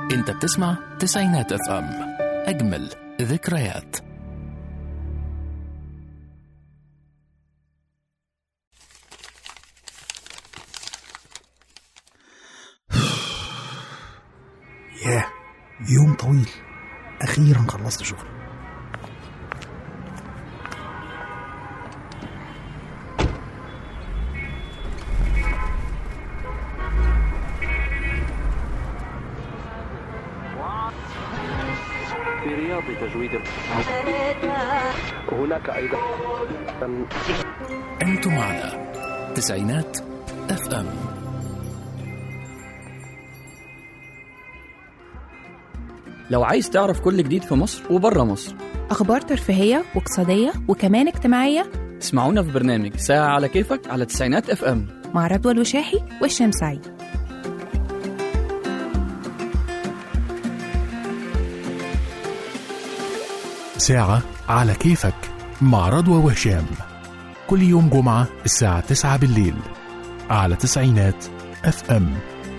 انت بتسمع تسعينات اف ام اجمل ذكريات ياه يوم طويل أخيرا خلصت شغل في رياض تجويد هناك أيضا انتم على تسعينات اف ام لو عايز تعرف كل جديد في مصر وبره مصر أخبار ترفيهية واقتصادية وكمان اجتماعية اسمعونا في برنامج ساعة على كيفك على تسعينات اف ام مع رضوى الوشاحي والشام سعيد ساعة على كيفك مع رضوى وهشام كل يوم جمعة الساعة 9 بالليل على تسعينات اف ام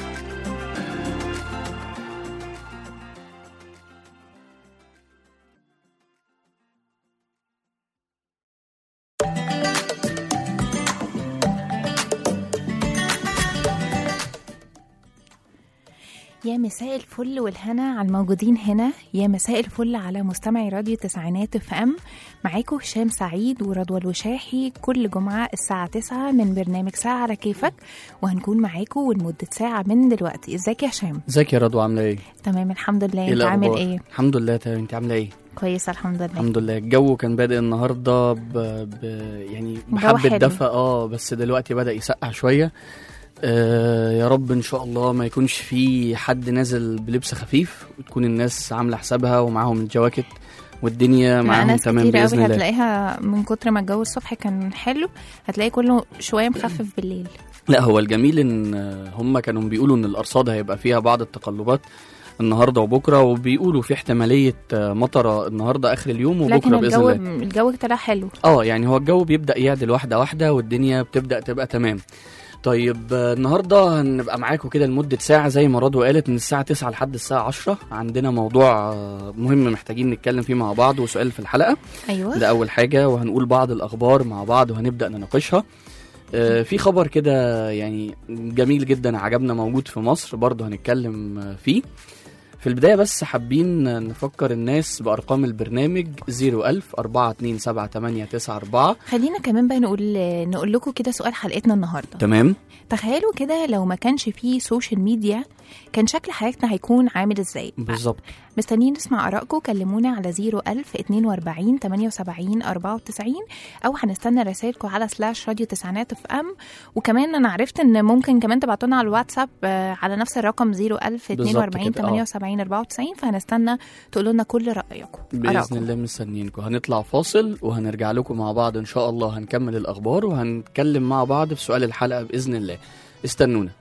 يا مساء الفل والهنا على الموجودين هنا يا مساء الفل على مستمعي راديو تسعينات اف ام معاكم هشام سعيد ورضوى الوشاحي كل جمعة الساعة 9 من برنامج ساعة على كيفك وهنكون معاكم لمدة ساعة من دلوقتي ازيك يا هشام ازيك يا رضوى عاملة ايه؟ تمام الحمد لله ايه انت عامل الأخبار؟ ايه الحمد لله تمام انت عاملة ايه؟ كويس الحمد لله الحمد لله الجو كان بادئ النهارده ب... ب... يعني بحبة حلو. دفى اه بس دلوقتي بدأ يسقع شوية آه يا رب ان شاء الله ما يكونش في حد نازل بلبس خفيف وتكون الناس عاملة حسابها ومعاهم الجواكت والدنيا مع معاهم ناس تمام كتير بإذن قوي الله هتلاقيها من كتر ما الجو الصبح كان حلو هتلاقي كله شوية مخفف بالليل لا هو الجميل ان هم كانوا بيقولوا ان الارصاد هيبقى فيها بعض التقلبات النهارده وبكره وبيقولوا في احتماليه مطره النهارده اخر اليوم وبكره لكن باذن الجو الله الجو طلع حلو اه يعني هو الجو بيبدا يعدل واحده واحده والدنيا بتبدا تبقى تمام طيب آه، النهارده هنبقى معاكم كده لمده ساعه زي ما رضوى قالت من الساعه 9 لحد الساعه 10 عندنا موضوع آه، مهم محتاجين نتكلم فيه مع بعض وسؤال في الحلقه ايوه ده اول حاجه وهنقول بعض الاخبار مع بعض وهنبدا نناقشها آه، في خبر كده يعني جميل جدا عجبنا موجود في مصر برضه هنتكلم آه، فيه في البداية بس حابين نفكر الناس بأرقام البرنامج 01000 427 خلينا كمان بقى نقول نقول لكم كده سؤال حلقتنا النهارده تمام تخيلوا كده لو ما كانش فيه سوشيال ميديا كان شكل حياتنا هيكون عامل ازاي بالظبط مستنيين نسمع ارائكم كلمونا على 01000 42 78 94 او هنستنى رسائلكم على سلاش راديو تسعينات اف ام وكمان انا عرفت ان ممكن كمان تبعتوا لنا على الواتساب آه، على نفس الرقم 01000 42 كده، آه. 78 94 فهنستنى تقولوا لنا كل رايكم بإذن آرائكم. الله مستنيينكم هنطلع فاصل وهنرجع لكم مع بعض إن شاء الله هنكمل الأخبار وهنتكلم مع بعض في سؤال الحلقة بإذن الله استنونا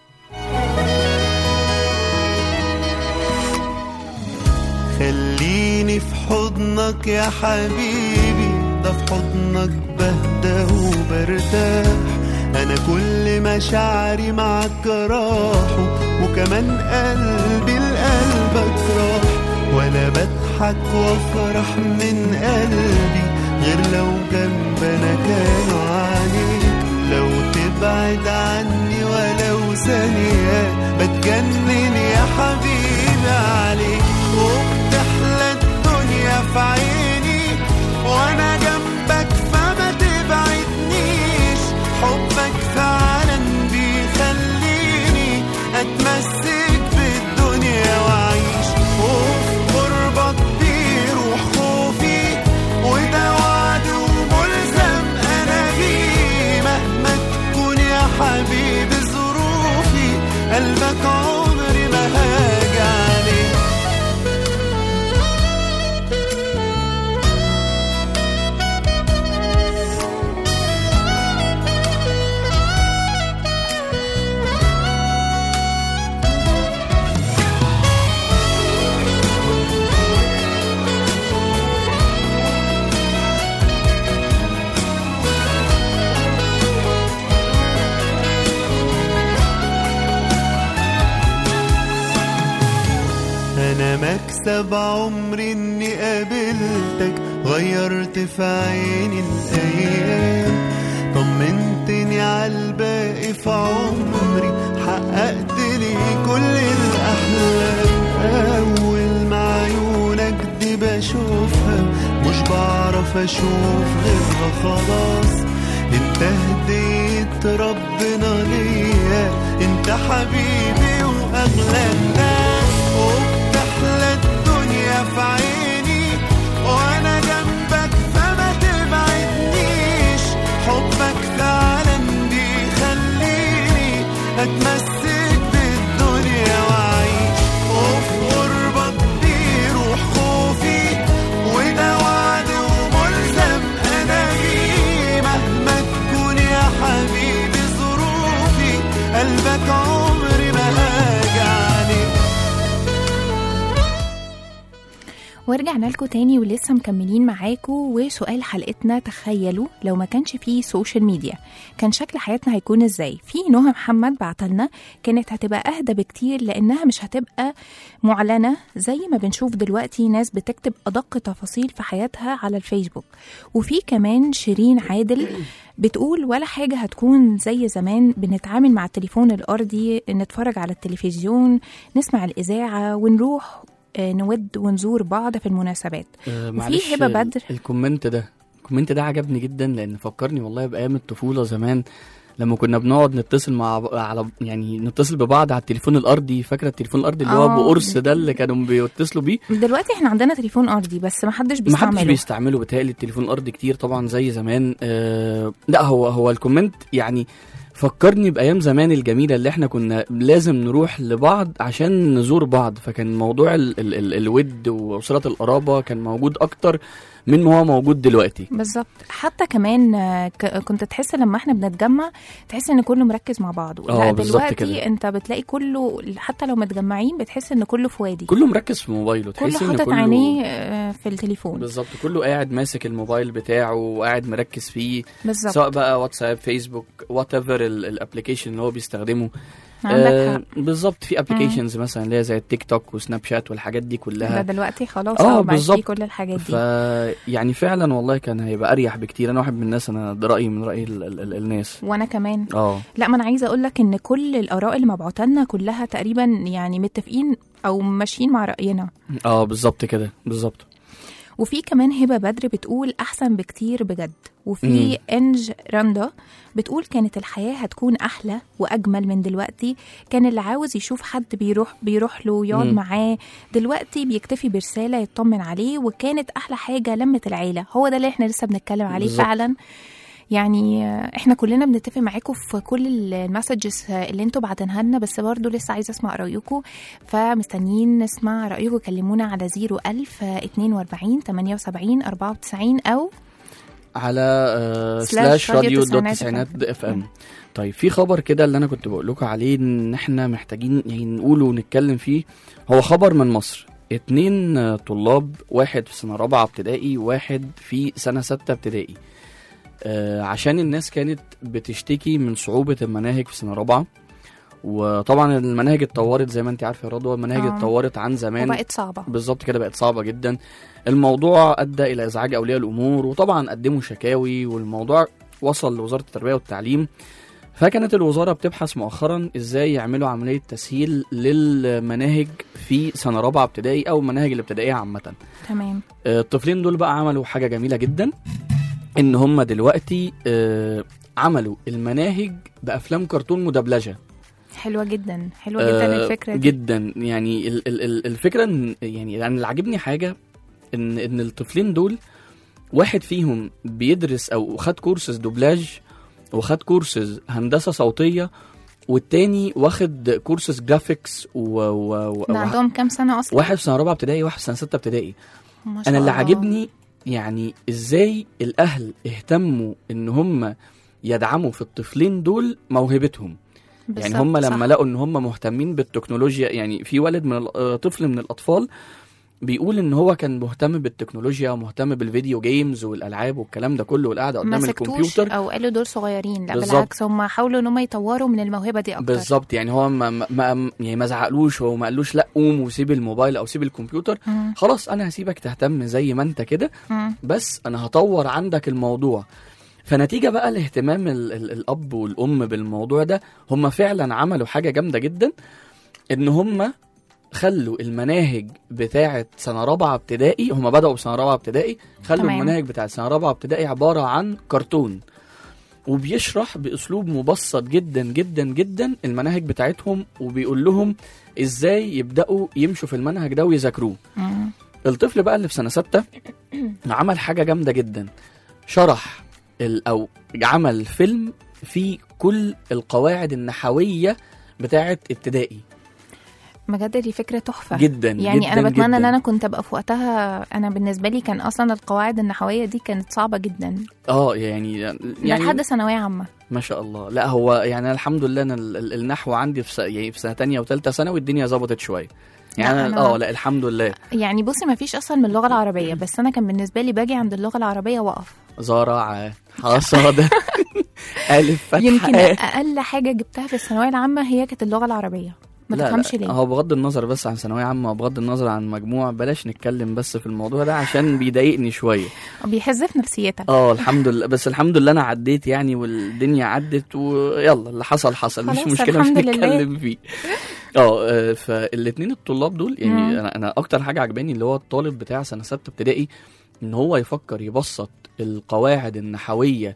خليني في حضنك يا حبيبي ده في حضنك بهدى وبرتاح انا كل مشاعري معاك راحوا وكمان قلبي لقلبك راح وانا بضحك وافرح من قلبي غير لو جنبنا كانوا عليك لو تبعد عني ولو ثانية بتجنن يا حبيبي عليك وبتحلى الدنيا في عيني وانا جنبك فما تبعدنيش حبك فعلا بيخليني اتمسك بالدنيا واعيش وفي قربك بيروح خوفي وده وعد وملزم انا بيه مهما تكون يا حبيبي ظروفي قلبك عمري ما هاجي عليه مكسب عمري اني قابلتك غيرت في عيني الايام طمنتني عالباقي في عمري حققت لي كل الاحلام اول ما عيونك دي بشوفها مش بعرف اشوف غيرها خلاص انت هديت ربنا ليا انت حبيبي واغلى الناس وبتحلى الدنيا في عيني وانا جنبك فما تبعدنيش حبك فعلا بيخليني اتمسك بالدنيا واعيش وفي قربك بيروح خوفي وده وعد وملزم انا بيه مهما تكون يا حبيبي ظروفي قلبك عمري ما هاجي عليه ورجعنا لكم تاني ولسه مكملين معاكم وسؤال حلقتنا تخيلوا لو ما كانش فيه سوشيال ميديا كان شكل حياتنا هيكون ازاي في نهى محمد بعتلنا كانت هتبقى اهدى بكتير لانها مش هتبقى معلنه زي ما بنشوف دلوقتي ناس بتكتب ادق تفاصيل في حياتها على الفيسبوك وفي كمان شيرين عادل بتقول ولا حاجة هتكون زي زمان بنتعامل مع التليفون الأرضي نتفرج على التلفزيون نسمع الإذاعة ونروح آه، نود ونزور بعض في المناسبات آه، وفي معلش هبة ال- بدر. الكومنت ده الكومنت ده عجبني جدا لان فكرني والله بايام الطفوله زمان لما كنا بنقعد نتصل مع ب- على يعني نتصل ببعض على التليفون الارضي فاكره التليفون الارضي اللي هو آه. بقرص ده اللي كانوا بيتصلوا بيه دلوقتي احنا عندنا تليفون أرضي بس ما حدش ما حدش بيستعمله بيستعمله بتهيألي التليفون الارضي كتير طبعا زي زمان آه لا هو هو الكومنت يعني فكرني بايام زمان الجميله اللي احنا كنا لازم نروح لبعض عشان نزور بعض فكان موضوع ال ال ال الود وصله القرابه كان موجود اكتر من ما هو موجود دلوقتي بالظبط حتى كمان آه، ك- كنت تحس لما احنا بنتجمع تحس ان كله مركز مع بعضه آه، لا بالظبط دلوقتي كده. انت بتلاقي كله حتى لو متجمعين بتحس ان كله في وادي كله مركز في موبايله كله تحس ان حاطط كله عينيه آه، في التليفون بالظبط كله قاعد ماسك الموبايل بتاعه وقاعد مركز فيه بالظبط سواء بقى واتساب فيسبوك وات ايفر الابلكيشن اللي هو بيستخدمه عندك آه حق بالظبط في ابلكيشنز مثلا اللي هي زي التيك توك وسناب شات والحاجات دي ده كلها دلوقتي خلاص آه، اه بقى بالظبط. في كل الحاجات ف دي يعني فعلا والله كان هيبقى اريح بكتير انا واحد من الناس انا ده رايي من راي ال ال ال الناس وانا كمان اه لا ما انا عايزه اقول لك ان كل الاراء اللي مبعوته لنا كلها تقريبا يعني متفقين او ماشيين مع راينا اه بالظبط كده بالظبط وفي كمان هبه بدر بتقول احسن بكتير بجد وفي انج رندا بتقول كانت الحياه هتكون احلى واجمل من دلوقتي كان اللي عاوز يشوف حد بيروح بيروح له يقعد مم. معاه دلوقتي بيكتفي برساله يطمن عليه وكانت احلى حاجه لمه العيله هو ده اللي احنا لسه بنتكلم عليه بالظبط. فعلا يعني آه، احنا كلنا بنتفق معاكم في كل المسجز اللي انتوا بعتنها لنا بس برضو لسه عايزه اسمع رايكم فمستنيين نسمع رايكم كلمونا على 01000 42 78 94 او على آه Slash سلاش راديو راديو دوت تسعينات تسعينات FM. اف ام طيب في خبر كده اللي انا كنت بقول لكم عليه ان احنا محتاجين يعني نقوله ونتكلم فيه هو خبر من مصر اتنين آه، طلاب واحد في سنة رابعة ابتدائي واحد في سنة ستة ابتدائي آه عشان الناس كانت بتشتكي من صعوبة المناهج في سنة رابعة وطبعا المناهج اتطورت زي ما انت عارفه يا رضوى المناهج آه. اتطورت عن زمان وبقت صعبه بالظبط كده بقت صعبة جدا الموضوع أدى إلى إزعاج أولياء الأمور وطبعا قدموا شكاوي والموضوع وصل لوزارة التربية والتعليم فكانت الوزارة بتبحث مؤخرا إزاي يعملوا عملية تسهيل للمناهج في سنة رابعة ابتدائي أو المناهج الابتدائية عامة تمام آه، الطفلين دول بقى عملوا حاجة جميلة جدا إن هم دلوقتي آه، عملوا المناهج بأفلام كرتون مدبلجة حلوه جدا حلوه جدا آه، الفكره دي جدا يعني ال ال ال الفكره ان يعني يعني اللي عاجبني حاجه ان ان الطفلين دول واحد فيهم بيدرس او خد كورسز دوبلاج وخد كورسز هندسه صوتيه والتاني واخد كورسز جرافيكس و, و, و ده عندهم كام سنه اصلا واحد في سنه رابعه ابتدائي واحد في سنه سته ابتدائي ما شاء انا اللي الله. عاجبني يعني ازاي الاهل اهتموا ان هم يدعموا في الطفلين دول موهبتهم يعني بالظبط، هم لما صح. لقوا ان هم مهتمين بالتكنولوجيا يعني في ولد من ال- آه، طفل من الاطفال بيقول ان هو كان مهتم بالتكنولوجيا ومهتم بالفيديو جيمز والالعاب والكلام ده كله والقعده ما قدام سكتوش الكمبيوتر او قالوا دول صغيرين لا بالظبط. بالعكس هم حاولوا ان هم يطوروا من الموهبه دي اكتر بالظبط يعني هو ما ما ما- يعني ما زعقلوش هو ما قالوش لا قوم وسيب الموبايل او سيب الكمبيوتر مم. خلاص انا هسيبك تهتم زي ما انت كده مم. بس انا هطور عندك الموضوع فنتيجة بقى لاهتمام ال ال الأب والأم بالموضوع ده هم فعلا عملوا حاجة جامدة جدا إن هم خلوا المناهج بتاعة سنة رابعة ابتدائي هم بدأوا بسنة رابعة ابتدائي خلوا تمام. المناهج بتاعة سنة رابعة ابتدائي عبارة عن كرتون وبيشرح بأسلوب مبسط جدا جدا جدا المناهج بتاعتهم وبيقول لهم إزاي يبدأوا يمشوا في المنهج ده ويذاكروه مم. الطفل بقى اللي في سنه سته عمل حاجه جامده جدا شرح ال- او عمل فيلم فيه كل القواعد النحويه بتاعه ابتدائي بجد دي فكره تحفه جدا يعني جدا انا بتمنى جدا. ان انا كنت ابقى في وقتها انا بالنسبه لي كان اصلا القواعد النحويه دي كانت صعبه جدا اه يعني يعني يعني لحد ثانويه عامه ما شاء الله لا هو يعني أنا الحمد لله انا ال- ال- النحو عندي في س- يعني في سنه تانية وثالثه ثانوي الدنيا ظبطت شويه يعني لا، أنا- أنا- اه لا الحمد لله يعني بصي ما فيش اصلا من اللغه العربيه بس انا كان بالنسبه لي باجي عند اللغه العربيه واقف زرع حصاد الف فتحه يمكن آه. اقل حاجه جبتها في الثانويه العامه هي كانت اللغه العربيه ما لا تفهمش لا ليه هو بغض النظر بس عن ثانويه عامه وبغض النظر عن مجموع بلاش نتكلم بس في الموضوع ده عشان بيضايقني شويه بيحز في نفسيتك اه الحمد لله بس الحمد لله انا عديت يعني والدنيا عدت ويلا اللي حصل حصل مش خلاص، مشكله مش الحمد لله. نتكلم فيه اه آه، فالاثنين الطلاب دول مم. يعني انا انا اكتر حاجه عجباني اللي هو الطالب بتاع سنه سته ابتدائي ان هو يفكر يبسط القواعد النحويه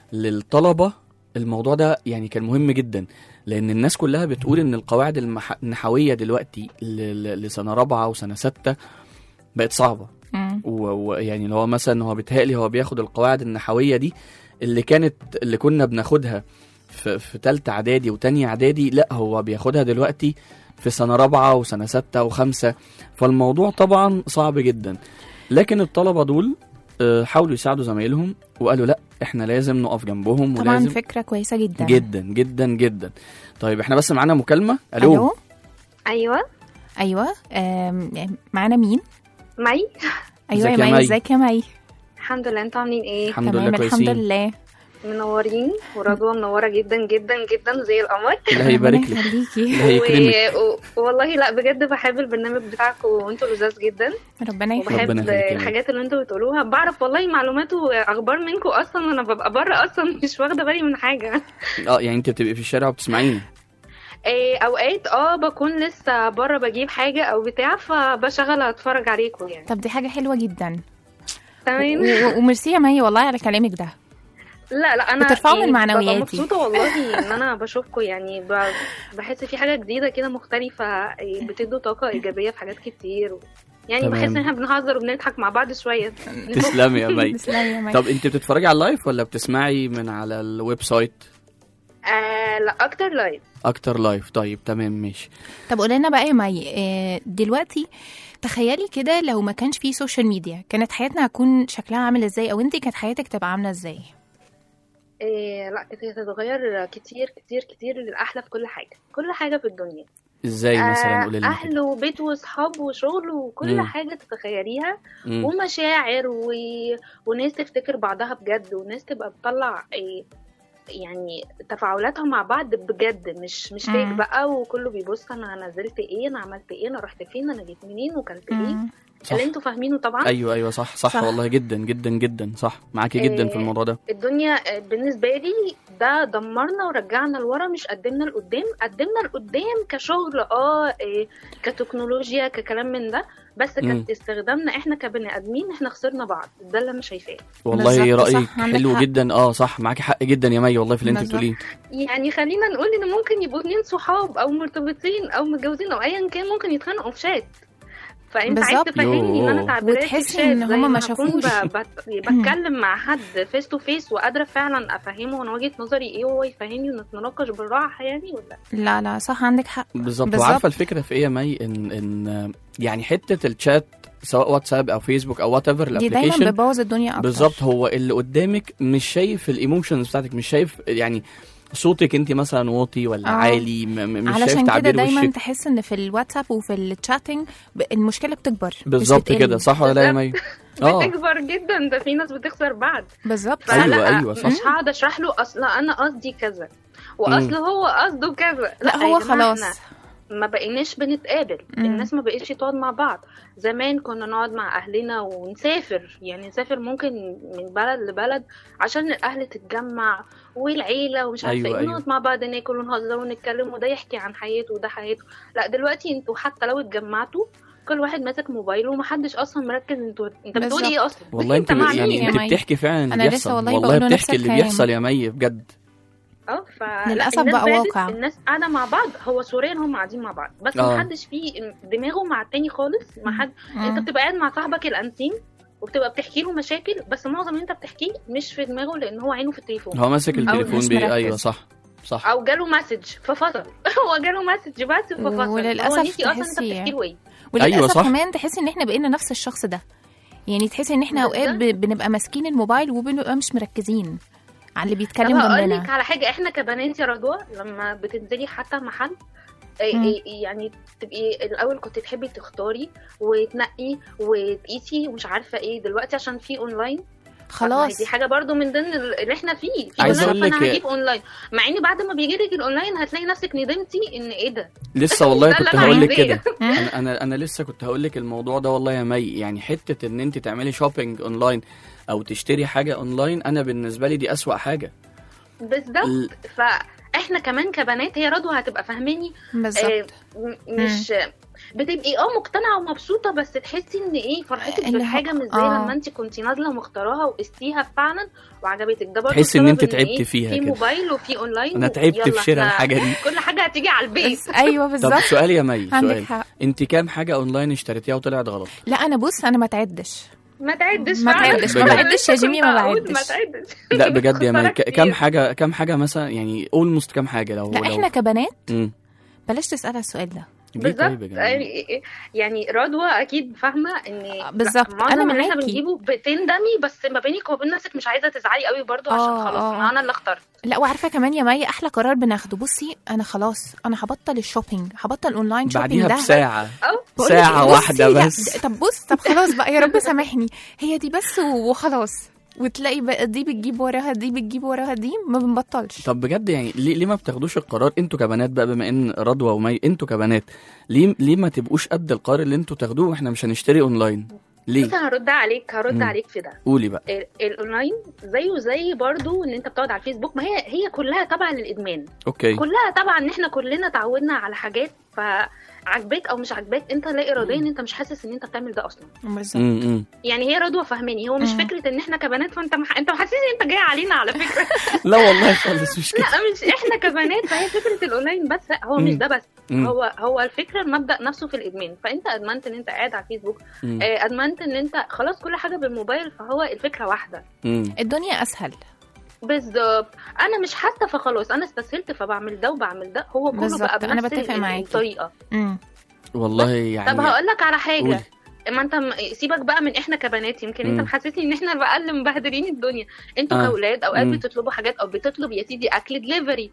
للطلبه الموضوع ده يعني كان مهم جدا لان الناس كلها بتقول ان القواعد المح... النحويه دلوقتي ل... ل- لسنه رابعه وسنه سته بقت صعبه مم. و- ويعني اللي هو مثلا هو بيتهيألي هو بياخد القواعد النحويه دي اللي كانت اللي كنا بناخدها في في تالتة اعدادي وتانية اعدادي لا هو بياخدها دلوقتي في سنه رابعه وسنه سته وخمسه فالموضوع طبعا صعب جدا لكن الطلبه دول آه، حاولوا يساعدوا زمايلهم وقالوا لا احنا لازم نقف جنبهم طبعا ولازم فكره كويسه جدا جدا جدا جدا طيب احنا بس معانا مكالمه الو, الو ايوه ايوه آم، معانا مين معي ايوه يا ازيك يا مي مي؟ ازيك يا مي الحمد لله انتوا عاملين ايه الحمد تمام لله الحمد كويسين لله منورين ورضوى منوره جدا جدا جدا زي القمر الله يبارك ربنا لك يخليكي الله يكرمك و... و... والله لا بجد بحب البرنامج بتاعكم وانتوا لذاذ جدا ربنا يخليك وبحب ربنا يخليك يا مي. الحاجات اللي انتوا بتقولوها بعرف والله معلومات واخبار منكم اصلا انا ببقى بره اصلا مش واخده بالي من حاجه اه يعني انت بتبقي في الشارع وبتسمعيني إيه اوقات اه بكون لسه بره بجيب حاجه او بتاع فبشغل اتفرج عليكم يعني طب دي حاجه حلوه جدا تمام و- و- وميرسي يا مي والله على كلامك ده لا لا انا بترفعوا من يعني ببقى معنوياتي. مبسوطه والله ان انا بشوفكم يعني ب- بحس في حاجه جديده كده مختلفه بتدوا طاقه ايجابيه في حاجات كتير و... يعني تمام. بحس ان احنا بنهزر وبنضحك مع بعض شويه تسلمي يا مي تسلمي يا مي طب انت بتتفرجي على اللايف ولا بتسمعي من على الويب سايت آه لا اكتر لايف اكتر لايف طيب تمام ماشي طب قولي لنا بقى يا مي آه، دلوقتي تخيلي كده لو ما كانش في سوشيال ميديا كانت حياتنا هتكون شكلها عامل ازاي او انت كانت حياتك تبقى عامله ازاي إيه لا كانت هتتغير كتير كتير كتير للاحلى في كل حاجه كل حاجه في الدنيا ازاي مثلا آه، قولي لنا اهل كده وبيت وصحاب وشغل وكل مم. حاجه تتخيليها مم. ومشاعر و... وناس تفتكر بعضها بجد وناس تبقى بتطلع إيه يعني تفاعلاتها مع بعض بجد مش مش فيك مم. بقى وكله بيبص انا نزلت ايه انا عملت ايه انا رحت فين انا جيت منين وكلت ايه مم. صح اللي انتوا فاهمينه طبعا ايوه ايوه صح صح, صح. والله جدا جدا جدا صح معاكي جدا في إيه. الموضوع ده الدنيا بالنسبة لي ده دمرنا ورجعنا لورا مش قدمنا لقدام قدمنا لقدام كشغل اه إيه، كتكنولوجيا ككلام من ده بس مم. كانت استخدامنا احنا كبني ادمين احنا خسرنا بعض ده اللي انا شايفاه والله بالظبط، صح، رايك عندك حلو حق. جدا اه صح معاكي حق جدا يا مي والله في اللي انت بالظبط. بتقوليه يعني خلينا نقول ان ممكن يبقوا اتنين صحاب او مرتبطين او متجوزين او ايا كان ممكن يتخانقوا في شات فانت عايز بالظبط. تفهمني ان انا يوه. تعبيراتي في وتحسي شات إن زي هما ما هكون شافوش. ب- بت- بتكلم مع حد فيس تو فيس وقادره فعلا افهمه انا وجهه نظري ايه وهو يفهمني ونتناقش بالراحه يعني ولا لا لا صح عندك حق بالظبط بالظبط. وعارفه الفكره في ايه يا مي ان ان يعني حته الشات سواء واتساب او فيسبوك او وات ايفر دي دايما الابلكيشن بتبوظ الدنيا اكتر بالظبط هو اللي قدامك مش شايف الايموشنز بتاعتك مش شايف يعني صوتك انت مثلا واطي ولا آه. عالي م- م- مش شايف علشان كده تعبير دايما وشك تحس ان في الواتساب وفي الشاتنج ب- المشكله بتكبر مش بالظبط بتقل. كده صح ولا لا يا مي اه بتكبر جدا ده في ناس بتخسر بعض بالظبط أيوة، فلا أيوة، صح. مش هقعد اشرح له اصل انا قصدي كذا واصل هو قصده كذا لا يا هو جماعة خلاص احنا ما بقيناش بنتقابل مم. الناس ما بقتش تقعد مع بعض زمان كنا نقعد مع اهلنا ونسافر يعني نسافر ممكن من بلد لبلد عشان الاهل تتجمع والعيله ومش عارفه أيوة، ايه أيوة. نقعد مع بعض ناكل ونهزر ونتكلم وده يحكي عن حياته وده حياته لا دلوقتي انتوا حتى لو اتجمعتوا كل واحد ماسك موبايله ومحدش اصلا مركز انتوا انت بتقول بالظبط. ايه اصلا والله انت مع يعني مين؟ يا انت مي. بتحكي فعلا اللي أنا لسه بيحصل والله والله بقول له نفس بتحكي اللي الكلام. بيحصل يا مي بجد اه ف للأسف لا، الناس بقى بعدت، واقع. الناس قاعده مع بعض هو سوريا هم قاعدين مع بعض بس آه. ما حدش فيه دماغه مع التاني خالص ما حد انت مم. بتبقى قاعد مع صاحبك الانتيم وبتبقى بتحكي له مشاكل بس معظم اللي انت بتحكيه مش في دماغه لان هو عينه في التليفون هو ماسك التليفون مش بي... مركز. ايوه صح صح او جاله مسج ففصل هو جاله مسج بس ففصل وللأسف هو نسي اصلا انت تحسي- بتحكي له ايه وللاسف أيوة صح. كمان تحسي ان احنا بقينا نفس الشخص ده يعني تحسي ان احنا اوقات ب- بنبقى ماسكين الموبايل وبنبقى مش مركزين على اللي طب بيتكلم هقول لك جنبنا على حاجه احنا كبنات يا رضوى لما بتنزلي حتى محل إيه مم. إيه يعني تبقي الاول كنت تحبي تختاري وتنقي وتقيسي ومش عارفه ايه دلوقتي عشان في اونلاين خلاص دي حاجه برضو من ضمن اللي احنا فيه في عايز اونلاين أقول فانا لك- هجيب اونلاين مع ان بعد ما بيجي لك الاونلاين هتلاقي نفسك ندمتي ان ايه ده لسه والله ده كنت اللي أنا هقول لك عايزاه. كده انا انا انا لسه كنت هقول لك الموضوع ده والله يا مي يعني حته ان انت تعملي شوبينج اونلاين او تشتري حاجه اونلاين انا بالنسبه لي دي اسوأ حاجه بالظبط ال- فاحنا كمان كبنات هي رضوى هتبقى فاهماني آه، بالظبط م- مش بتبقي اه مقتنعه ومبسوطه بس تحسي ان ايه فرحتك اللي هو- بالحاجه مش زي آه. لما انت كنتي نازله ومختاراها وقستيها فعلا وعجبتك ده برضه تحسي إن بسبب أنت تعبتي إيه؟ فيها في كده. موبايل وفي اونلاين انا تعبت يلا في شراء إحنا الحاجه دي كل حاجه هتيجي على البيت بس ايوه طب بالظبط سؤال يا مي عندك سؤال حق انت كام حاجه اونلاين اشتريتيها وطلعت غلط لا انا بص انا ما تعدش ما تعدش ما فعلا. تعدش، ما أنا بعدش لسه يا جيمي، كنت ما هقول بعدش. ما تعدش لا بجد يا مي خسارة ك- كتير. كام حاجه كام حاجه مثلا يعني اولموست كام حاجه لو لا لو احنا كبنات مم. بلاش تسالها السؤال ده ليه بالظبط طيب يا جماعه يعني- يعني رضوى اكيد فاهمه ان لا، بالظبط. معظم أنا اللي احنا معاكي. بنجيبه بتندمي بس ما بينك وبين نفسك مش عايزه تزعلي قوي برضو عشان آه، خلاص آه. ما انا اللي اخترت لا وعارفه كمان يا مي احلى قرار بناخده بصي انا خلاص انا هبطل الشوبينج هبطل اونلاين شوبينج بعديها ده بساعه أو بقول لك ساعة بصي واحدة لا، بس. طب بص طب خلاص بقى يا رب سامحني هي دي بس وخلاص وتلاقي بقى دي بتجيب وراها دي بتجيب وراها دي ما بنبطلش طب بجد يعني ليه, ليه ما بتاخدوش القرار انتوا كبنات بقى بما ان رضوى ومي انتوا كبنات ليه ليه ما تبقوش قد القرار اللي انتوا تاخدوه واحنا مش هنشتري اونلاين ليه بص أنا هرد عليك هرد مم. عليك في ده قولي بقى ال- الاونلاين زيه زي برضو ان انت بتقعد على الفيسبوك ما هي هي كلها تبع للادمان اوكي كلها طبعا ان احنا كلنا اتعودنا على حاجات فعجباك او مش عجباك انت لا اراديا انت مش حاسس ان انت بتعمل ده اصلا بالظبط امم يعني هي رضوى فهماني هو مش مم. فكره ان احنا كبنات فانت مح... انت محسسني ان انت جاي علينا على فكره لا والله خالص مش كده لا مش احنا كبنات فهي فكره الاونلاين بس لا، هو مش مم. ده بس مم. هو هو الفكره المبدا نفسه في الادمان فانت ادمنت ان انت قاعد على الفيسبوك مم. آه، ادمنت ان انت خلاص كل حاجه بالموبايل فهو الفكره واحده مم. الدنيا اسهل بالظبط انا مش حاسه فخلاص انا استسهلت فبعمل ده وبعمل ده هو كله بالظبط، بقى أنا بنفس بتفق ال- معاكي. الطريقه امم والله يعني طب هقول لك على حاجه قولي. ما انت م- سيبك بقى من احنا كبنات يمكن انت مم. محسسني ان احنا بقى اللي مبهدلين الدنيا انتوا آه. كاولاد اوقات مم. بتطلبوا حاجات او بتطلب يا سيدي اكل دليفري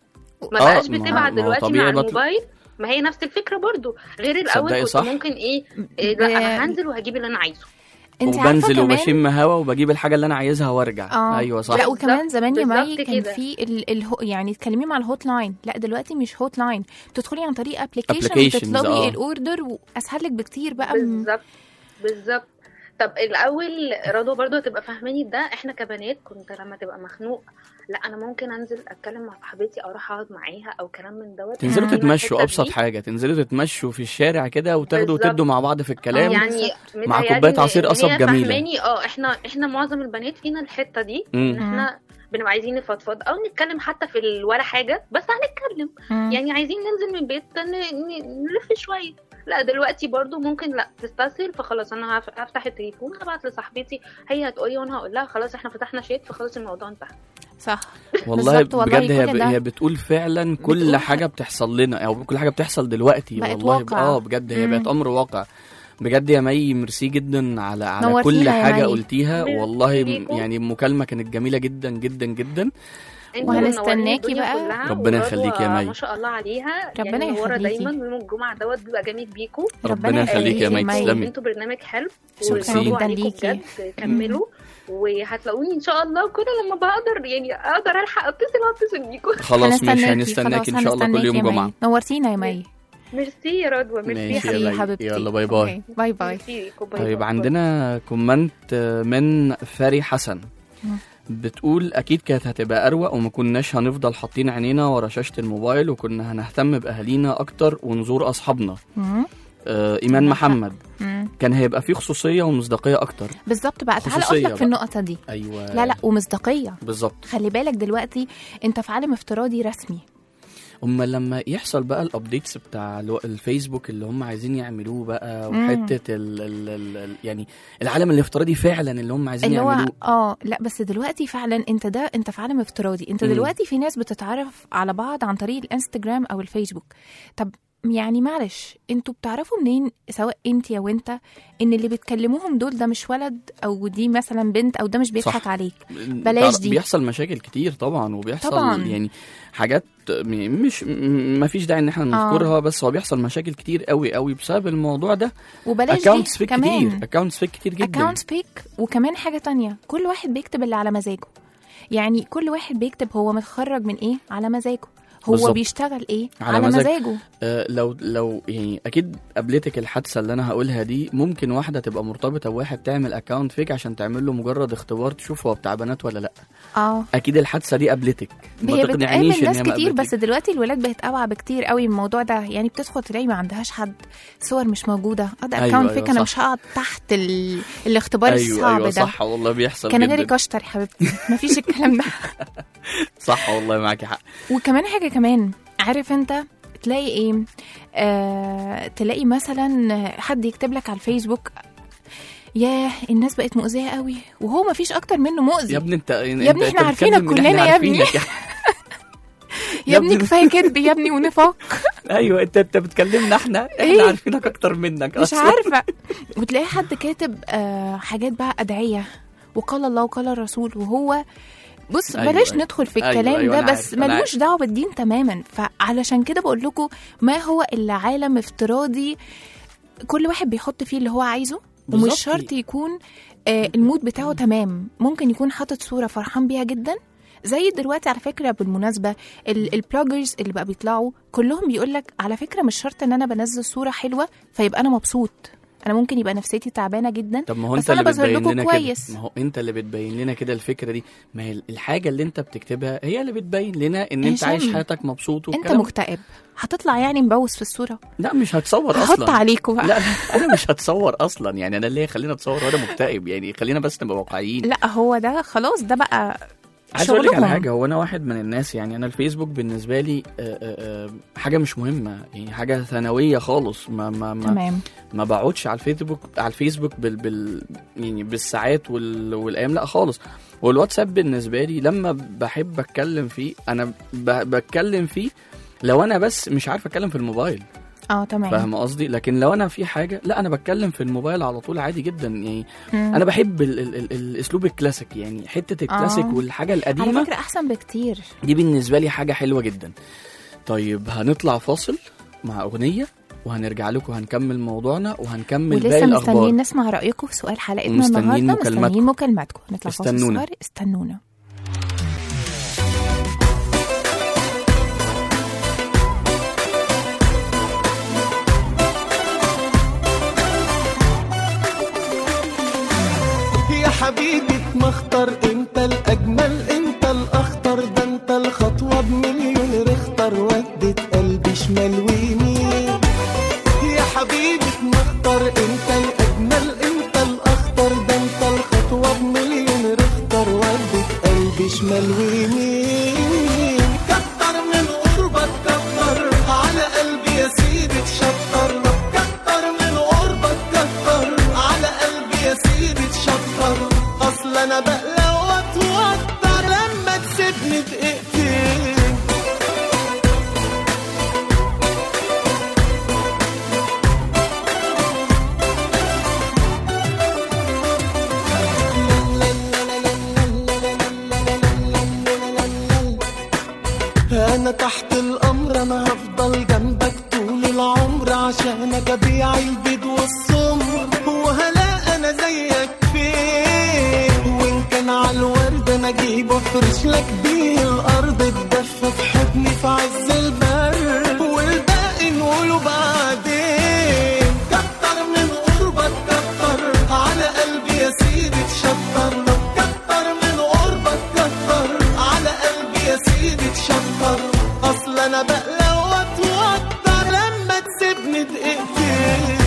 ما آه، بقاش ما هو- بتبعت ما هو دلوقتي مع طبيعي بطل- الموبايل ما هي نفس الفكره برضو غير الاول تصدقي كنت صح. ممكن ايه, إيه لا انا هنزل وهجيب اللي انا عايزه انت عارفه وبنزل كمان وبشم هوا وبجيب الحاجه اللي انا عايزها وارجع اه ايوه صح لا وكمان بالظبط- زمان يا مي بالظبط كان كده. في ال... ال... يعني تكلمي مع الهوت لاين لا دلوقتي مش هوت لاين بتدخلي عن طريق ابلكيشن Applications، وتطلبي آه. الاوردر واسهل لك بكتير بقى من... بالظبط بالظبط طب الاول رضوى برضو هتبقى فاهماني ده احنا كبنات كنت لما تبقى مخنوق لا انا ممكن انزل اتكلم مع صاحبتي او اروح اقعد معاها او كلام من دوت تنزلوا مم. تتمشوا الحتة ابسط دي. حاجه تنزلوا تتمشوا في الشارع كده وتاخدوا بالظبط. وتدوا مع بعض في الكلام يعني مع متهيألي كوباية إن- عصير إن قصب هي جميلة. فاهماني اه احنا احنا معظم البنات فينا الحته دي مم. ان احنا بنبقى عايزين نفضفض او نتكلم حتى في ال- ولا حاجه بس هنتكلم مم. يعني عايزين ننزل من البيت ن- ن- نلف شويه لا دلوقتي برضو ممكن لا تستسهل فخلاص انا هف- هفتح التليفون هبعت لصاحبتي هي هتقولي وانا هقول لها خلاص احنا فتحنا شات فخلاص الموضوع انتهى صح والله بالظبط، والله بجد هي كل ب... ده. هي بتقول فعلا كل بتقول حاجه بتحصل لنا او كل حاجه بتحصل دلوقتي بقت والله واقع. اه بجد هي مم. بقت امر واقع بجد يا مي ميرسي جدا على على نورتينا كل يا حاجه مي. قلتيها ميرسي والله م- ليكم. يعني المكالمه كانت جميله جدا جدا جدا انتوا وهنستناكي منورين الدنيا بقى. كلها، ربنا ورضوى يخليكي يا مي. ما شاء الله عليها ربنا يعني منورة يخليكي. دايما يوم الجمعه دوت بيبقى جميل بيكم ربنا يخليكي يا مي تسلمي انتوا برنامج حلو شكرا وبرافو جدا عليكم ليكي. بجد كملوا وهتلاقوني ان شاء الله كل لما بقدر يعني اقدر الحق اتصل اتصل بيكم خلاص مش هنستناكي، هنستناكي ان خلاص شاء الله كل هنستناكي يوم يا مي. جمعه نورتينا يا مي ميرسي يا رضوى ميرسي ماشي يا يا ميرسي مي. يا حبيبتي يلا باي باي. أوكي، باي باي ميرسي ليكم. باي طيب باي. عندنا كومنت من فاري حسن بتقول اكيد كانت هتبقى اروق وما كناش هنفضل حاطين عينينا ورا شاشه الموبايل وكنا هنهتم باهالينا اكتر ونزور اصحابنا مم. آه ايمان عندك حق. محمد مم. كان هيبقى فيه خصوصيه ومصداقيه اكتر بالظبط بقى تعالى خصوصية اقول لك في بقى. النقطه دي ايوه لا لا ومصداقيه بالظبط خلي بالك دلوقتي انت في عالم افتراضي رسمي اما لما يحصل بقى الابديتس بتاع الو- الفيسبوك اللي هم عايزين يعملوه بقى مم. وحته ال ال ال ال يعني العالم الافتراضي فعلا اللي هم عايزين اللي هو يعملوه اه لا بس دلوقتي فعلا انت ده انت في عالم افتراضي انت مم. دلوقتي في ناس بتتعرف على بعض عن طريق الانستجرام او الفيسبوك طب يعني معلش انتوا بتعرفوا منين سواء انت او انت ان اللي بتكلموهم دول ده مش ولد او دي مثلا بنت او ده مش بيضحك صح. عليك بلاش تعرف- دي. بيحصل مشاكل كتير طبعا وبيحصل طبعاً. يعني حاجات م- مش ما فيش داعي ان احنا نذكرها بس هو بيحصل مشاكل كتير قوي قوي بسبب الموضوع ده وبلاش اكونتس دي فيك كتير كمان اكونتس فيك كتير جدا اكونتس فيك وكمان حاجه تانية كل واحد بيكتب اللي على مزاجه يعني كل واحد بيكتب هو متخرج من ايه على مزاجه هو بالظبط. بيشتغل ايه على على, مزاج. مزاجه آه لو لو يعني اكيد قابلتك الحادثه اللي انا هقولها دي ممكن واحده تبقى مرتبطه بواحد تعمل اكونت فيك عشان تعمل له مجرد اختبار تشوف هو بتاع بنات ولا لا اه اكيد الحادثه دي قابلتك ما هي تقنعنيش بتقابل ان ناس هي ما كتير قابلتك. بس دلوقتي الولاد بقت اوعى بكتير قوي من الموضوع ده يعني بتدخل تلاقي ما عندهاش حد صور مش موجوده اه ده أيوة، اكونت أيوة، فيك انا صح. مش هقعد تحت ال... الاختبار ايوه الصعب ايوه ده صح والله بيحصل كان جدا غيري كشتر يا حبيبتي مفيش الكلام ده صح والله معاكي حق وكمان حاجة كمان عارف انت تلاقي ايه آه تلاقي مثلا حد يكتب لك على الفيسبوك ياه الناس بقت مؤذية قوي وهو ما فيش اكتر منه مؤذي يا ابني انت يا ابني احنا عارفينك كلنا يا ابني. يا ابني كفاية كدب يا ابني ونفاق ايوه انت انت بتكلمنا احنا احنا إيه؟ عارفينك اكتر منك مش أصلاً. عارفة وتلاقي حد كاتب آه حاجات بقى أدعية وقال الله وقال الرسول وهو بص أيوة، بلاش أيوة. ندخل في أيوة، الكلام أيوة، ده أنا بس عارف، أنا ملوش عارف. دعوه بالدين تماما فعلشان كده بقول لكم ما هو الا عالم افتراضي كل واحد بيحط فيه اللي هو عايزه بالظبط. ومش شرط يكون آه المود بتاعه تمام ممكن يكون حاطط صوره فرحان بيها جدا زي دلوقتي على فكره بالمناسبه البلوجرز اللي بقى بيطلعوا كلهم بيقول لك على فكره مش شرط ان انا بنزل صوره حلوه فيبقى انا مبسوط انا ممكن يبقى نفسيتي تعبانه جدا طب ما هو بس انت أنا اللي بظهر بتبين لكم لنا كويس. كده ما هو انت اللي بتبين لنا كده الفكره دي ما هي الحاجه اللي انت بتكتبها هي اللي بتبين لنا ان انت هشام، عايش حياتك مبسوط انت والكلام مكتئب هتطلع يعني مبوس في الصوره لا مش هتصور هحط اصلا عليكم بقى لا انا مش هتصور اصلا يعني انا ليه خلينا اتصور وانا مكتئب يعني خلينا بس نبقى واقعيين لا هو ده خلاص ده بقى عايز اقول لك على شغلهم. حاجه هو انا واحد من الناس يعني انا الفيسبوك بالنسبه لي آه، آه، آه، حاجه مش مهمه يعني حاجه ثانويه خالص ما ما ما, تمام ما بقعدش على الفيسبوك على الفيسبوك بال, بال يعني بالساعات وال والايام لا خالص والواتساب بالنسبه لي لما بحب اتكلم فيه انا ب... بتكلم فيه لو انا بس مش عارف اتكلم في الموبايل اه تمام فاهم قصدي لكن لو انا في حاجه لا انا بتكلم في الموبايل على طول عادي جدا يعني مم. انا بحب ال ال ال الاسلوب الكلاسيك يعني حته الكلاسيك آه. والحاجه على القديمه فكره احسن بكتير دي بالنسبه لي حاجه حلوه جدا طيب هنطلع فاصل مع اغنيه وهنرجع لكم هنكمل موضوعنا وهنكمل باقي ولسه الاخبار مستنيين نسمع رايكم في سؤال حلقتنا ومستنيين النهارده مكالماتكم. مستنيين مكالماتكم نطلع فاصل استنونا. صغير استنونا يا حبيبي مختار انت الاجمل انت الاخطر ده انت الخطوه بمليون رختر ودت قلبي شمال ويمين يا حبيبي مختار انت الاجمل انت الاخطر ده انت الخطوه بمليون رختر ودت قلبي شمال ويمين كتر من قربك كتر على قلبي يا سيدي تشطر كتر من قربك كتر على قلبي يا سيدي تشطر اصل انا بقلق واتوتر لما تسيبني دقيقتين افضل جنبك طول العمر عشانك ابيع البيض والسمر وهلا انا زيك فين وان كان على الورد انا اجيب وافرش لك بيه الارض اتدفى في حضني في عز البر والباقي نقوله بعدين كتر من قربك كتر على قلبي يا سيدي تشطر كتر من قربك كتر على قلبي يا سيدي تشطر اصل انا بقلق واتوتر لما تسيبني دقيقتين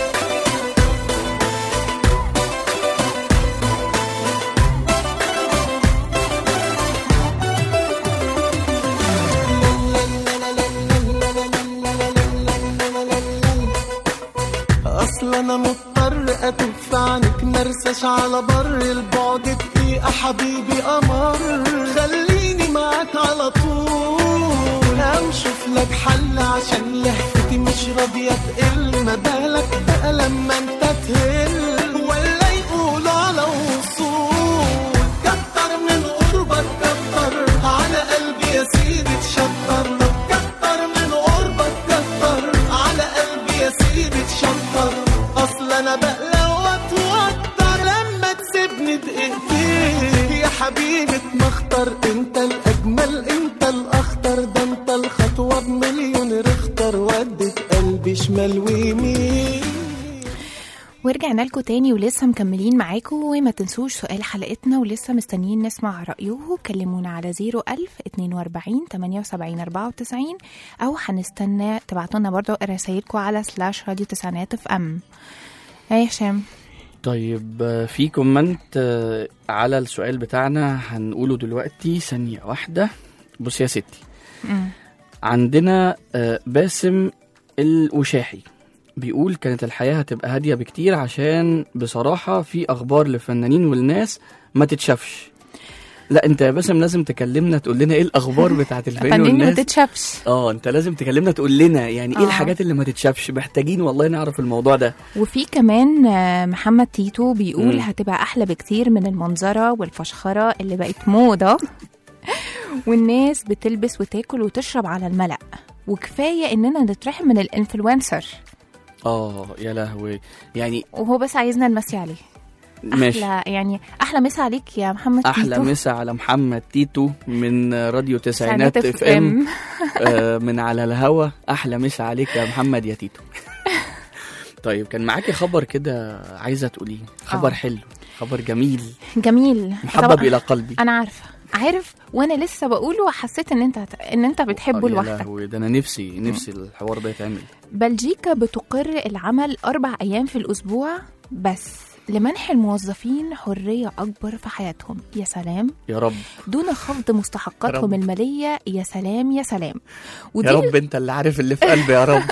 اصل انا مضطر اتف عنك مرسش على بر البعد دقيقة حبيبي قمر خليني معاك على طول امشوف لك حل عشان لهفتي مش راضية تقل ما بالك بقى لما انت تهل ولا يقولوا على وصول كتر من قربك كتر على قلبي يا سيدي تشطر كتر من قربك كتر على قلبي يا سيدي تشطر اصل انا بقلق واتوتر لما تسيبني دقيقتين يا حبيبة مختار انت الاجمل انت الاخطر ده انت الخطوة بمليون رختر ودت قلبي شمال ويمين ورجعنا لكم تاني ولسه مكملين معاكم وما تنسوش سؤال حلقتنا ولسه مستنيين نسمع رأيكم كلمونا على 01000 42 78 94 أو هنستنى تبعتوا لنا برضه رسايلكم على سلاش راديو تسعينات اف ام يا هشام طيب آه، في كومنت آه، على السؤال بتاعنا هنقوله دلوقتي ثانية واحدة بص يا ستي مم. عندنا آه، باسم الوشاحي بيقول كانت الحياة هتبقى هادية بكتير عشان بصراحة في أخبار لفنانين والناس ما تتشافش لا انت يا باسم لازم تكلمنا تقول لنا ايه الاخبار بتاعت الفنانين فنانين ما والناس تتشافش اه انت لازم تكلمنا تقول لنا يعني ايه آه. الحاجات اللي ما تتشافش محتاجين والله نعرف الموضوع ده وفي كمان آه، محمد تيتو بيقول مم. هتبقى احلى بكتير من المنظره والفشخره اللي بقت موضه والناس بتلبس وتاكل وتشرب على الملأ وكفايه اننا نترحم من الانفلونسر اه يا لهوي يعني وهو بس عايزنا نمسي عليه ماشي احلى يعني احلى مسا عليك يا محمد احلى تيتو مسا على محمد تيتو من راديو تسعينات اف ام آه، من على الهوا احلى مسا عليك يا محمد يا تيتو طيب كان معاكي خبر كده عايزه تقوليه خبر آه. حلو خبر جميل جميل محبب طبعاً الى قلبي انا عارفه عارف وانا لسه بقوله وحسيت ان انت هت... ان انت بتحبه آه، يا لوحدك لهوي ده انا نفسي نفسي الحوار ده يتعمل بلجيكا بتقر العمل أربع أيام في الأسبوع بس لمنح الموظفين حرية أكبر في حياتهم يا سلام يا رب دون خفض مستحقاتهم رب. المالية يا سلام يا سلام ودي يا رب انت اللي عارف اللي في قلبي يا رب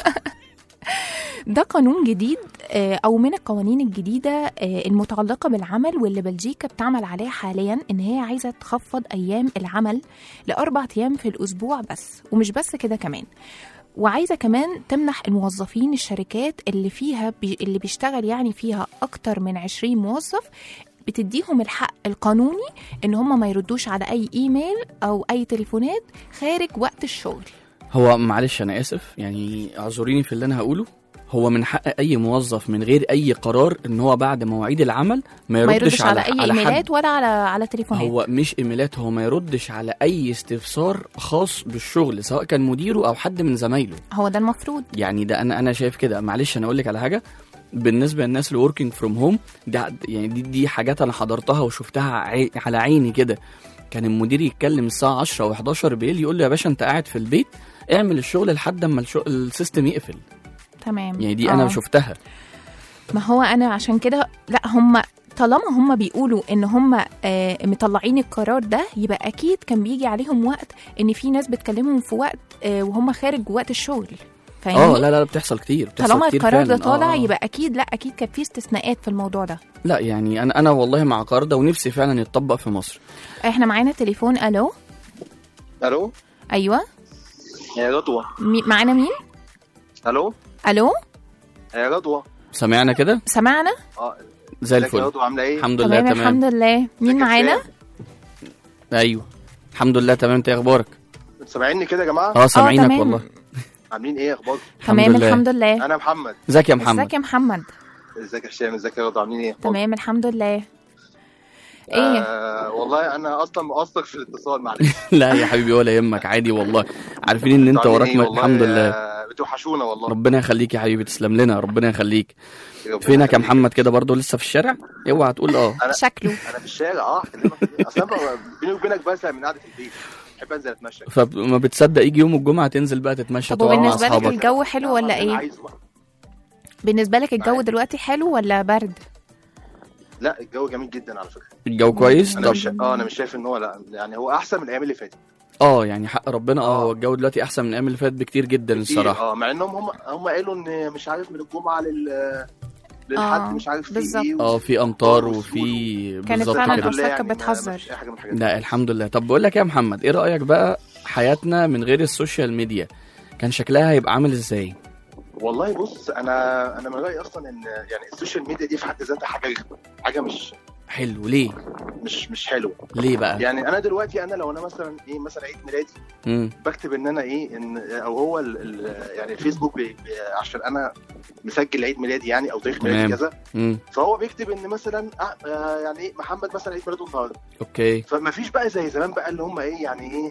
ده قانون جديد آه، أو من القوانين الجديدة آه، المتعلقة بالعمل واللي بلجيكا بتعمل عليها حاليا إن هي عايزة تخفض أيام العمل لأربع أيام في الأسبوع بس ومش بس كده كمان وعايزة كمان تمنح الموظفين الشركات اللي فيها بي اللي بيشتغل يعني فيها أكتر من 20 موظف بتديهم الحق القانوني إن هم ما يردوش على أي إيميل أو أي تليفونات خارج وقت الشغل هو معلش انا اسف يعني اعذريني في اللي انا هقوله هو من حق اي موظف من غير اي قرار ان هو بعد مواعيد العمل ما ما يردش, يردش على, أي على إيميلات حد ولا على على تليفونات هو مش ايميلات هو ما يردش على اي استفسار خاص بالشغل سواء كان مديره او حد من زمايله هو ده المفروض يعني ده انا انا شايف كده معلش انا اقول لك على حاجه بالنسبه للناس اللي وركينج فروم هوم ده يعني دي, دي حاجات انا حضرتها وشفتها عي على عيني كده كان المدير يتكلم الساعه 10 و11 بالليل يقول له يا باشا انت قاعد في البيت اعمل الشغل لحد اما الشغل السيستم يقفل تمام يعني دي انا آه. شفتها ما هو انا عشان كده لا هم طالما هم بيقولوا ان هم آه مطلعين القرار ده يبقى اكيد كان بيجي عليهم وقت ان في ناس بتكلمهم في وقت آه وهم خارج وقت الشغل اه فاهمني لا لا بتحصل كتير بتحصل طالما كتير القرار ده فعلاً. طالع آه، آه. يبقى اكيد لا اكيد كان في استثناءات في الموضوع ده لا يعني انا انا والله مع القرار ده ونفسي فعلا يتطبق في مصر احنا معانا تليفون الو الو ايوه يا رضوى مي- معانا مين الو الو يا رضوى سامعنا كده سمعنا اه زي ازيك يا الفل رضوى عامله ايه الحمد لله تمام تمام الحمد لله مين ازيك يا معانا شباب؟ ايوه الحمد لله تمام انت إيه اخبارك سامعيني كده يا جماعه اه سامعينك تمام. والله عاملين ايه اخباركم تمام لله. الحمد لله انا محمد ازيك يا ازيك محمد يا محمد ازيك يا هشام ازيك يا رضا عاملين ايه أخباركم؟ تمام الحمد لله ايه آه والله انا اصلا مقصر في الاتصال معلش لا يا حبيبي ولا يهمك عادي والله عارفين ان انت عاملين وراك إيه م- والله؟ الحمد لله آه، بتوحشونا والله ربنا يخليك يا حبيبي تسلم لنا ربنا يخليك ربنا فينك يا يخليك. محمد كده برضه لسه في الشارع اوعى تقول اه شكله انا في الشارع اه هكلمك إيه؟ اصل انا بيني وبينك بس من قعده البيت بحب انزل اتمشى فما بتصدق يجي يوم الجمعه تنزل بقى تتمشى طب تقعد مع وبالنسبه لك اصحابك الجو حلو ولا أنا ايه عايزه بقى. بالنسبه لك الجو معاك. دلوقتي حلو ولا برد لا الجو جميل جدا على فكره الجو كويس انا طب مش شا- اه انا مش شايف ان هو لا يعني هو احسن من الايام اللي فاتت اه يعني حق ربنا اه آه. هو الجو دلوقتي احسن من الايام اللي فاتت بكتير جدا كتير. الصراحه اه مع انهم هم هم قالوا ان مش عارف من الجمعه لل للحد آه، مش عارف في بالظبط. ايه اه في امطار والسود. وفي كانت بالظبط فعلا كده الأرصاد كانت يعني ما- بتحذر. مفيش اي حاجه من الحاجات دي. لا الحمد لله طب بقول لك إيه يا محمد ايه رايك بقى حياتنا من غير السوشيال ميديا كان شكلها هيبقى عامل ازاي والله بص انا انا من رايي اصلا ان يعني السوشيال ميديا دي في حد ذاتها حاجه رخمه حاجه مش حلو ليه مش مش حلوه ليه بقى يعني انا دلوقتي انا لو انا مثلا ايه مثلا عيد ميلادي امم بكتب ان انا ايه ان او هو ال ال يعني الفيسبوك بي بي عشان انا مسجل عيد ميلادي يعني او تاريخ ميلادي تمام. كذا امم فهو بيكتب ان مثلا آه آه، يعني ايه محمد مثلا عيد ميلاده النهارده اوكي فما فيش بقى زي زمان بقى اللي هم ايه يعني ايه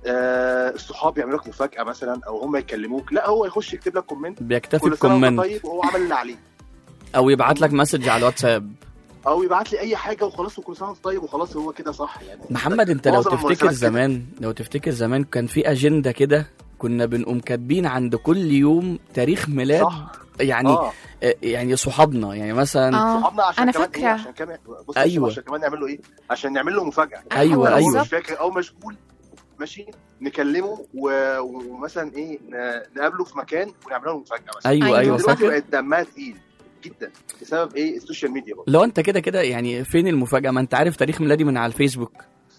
آه الصحاب يعملوا لك مفاجاه مثلا او هم يكلموك لا هو يخش يكتب لك كومنت بيكتفي كل سنه وانت بكومنت طيب وهو عمل اللي عليه او يبعت لك مسج على الواتساب او يبعت لي اي حاجه وخلاص وكل سنه وانت طيب وخلاص هو كده صح يعني محمد انت لو معظم تفتكر المراسلات كده. زمان لو تفتكر زمان كان في اجنده كده كنا بنقوم كاتبين عند كل يوم تاريخ ميلاد صح يعني اه آه، يعني صحابنا يعني مثلا اه صحابنا عشان أنا كمان فاكرة. إيه؟ عشان كمان بص أيوة. أيوة. عشان كمان نعمل له ايه عشان نعمل له مفاجاه أيوة، لو هو أيوة. مش فاكر او مشغول ماشي نكلمه و... ومثلا ايه ن- نقابله في مكان ونعمل له مفاجاه مثلا ايوه أيوة. ايوه دلوقتي فاكر بقت دمها تقيل جدا بسبب ايه السوشيال ميديا بقى لو انت كده كده يعني فين المفاجاه ما انت عارف تاريخ ميلادي من على الفيسبوك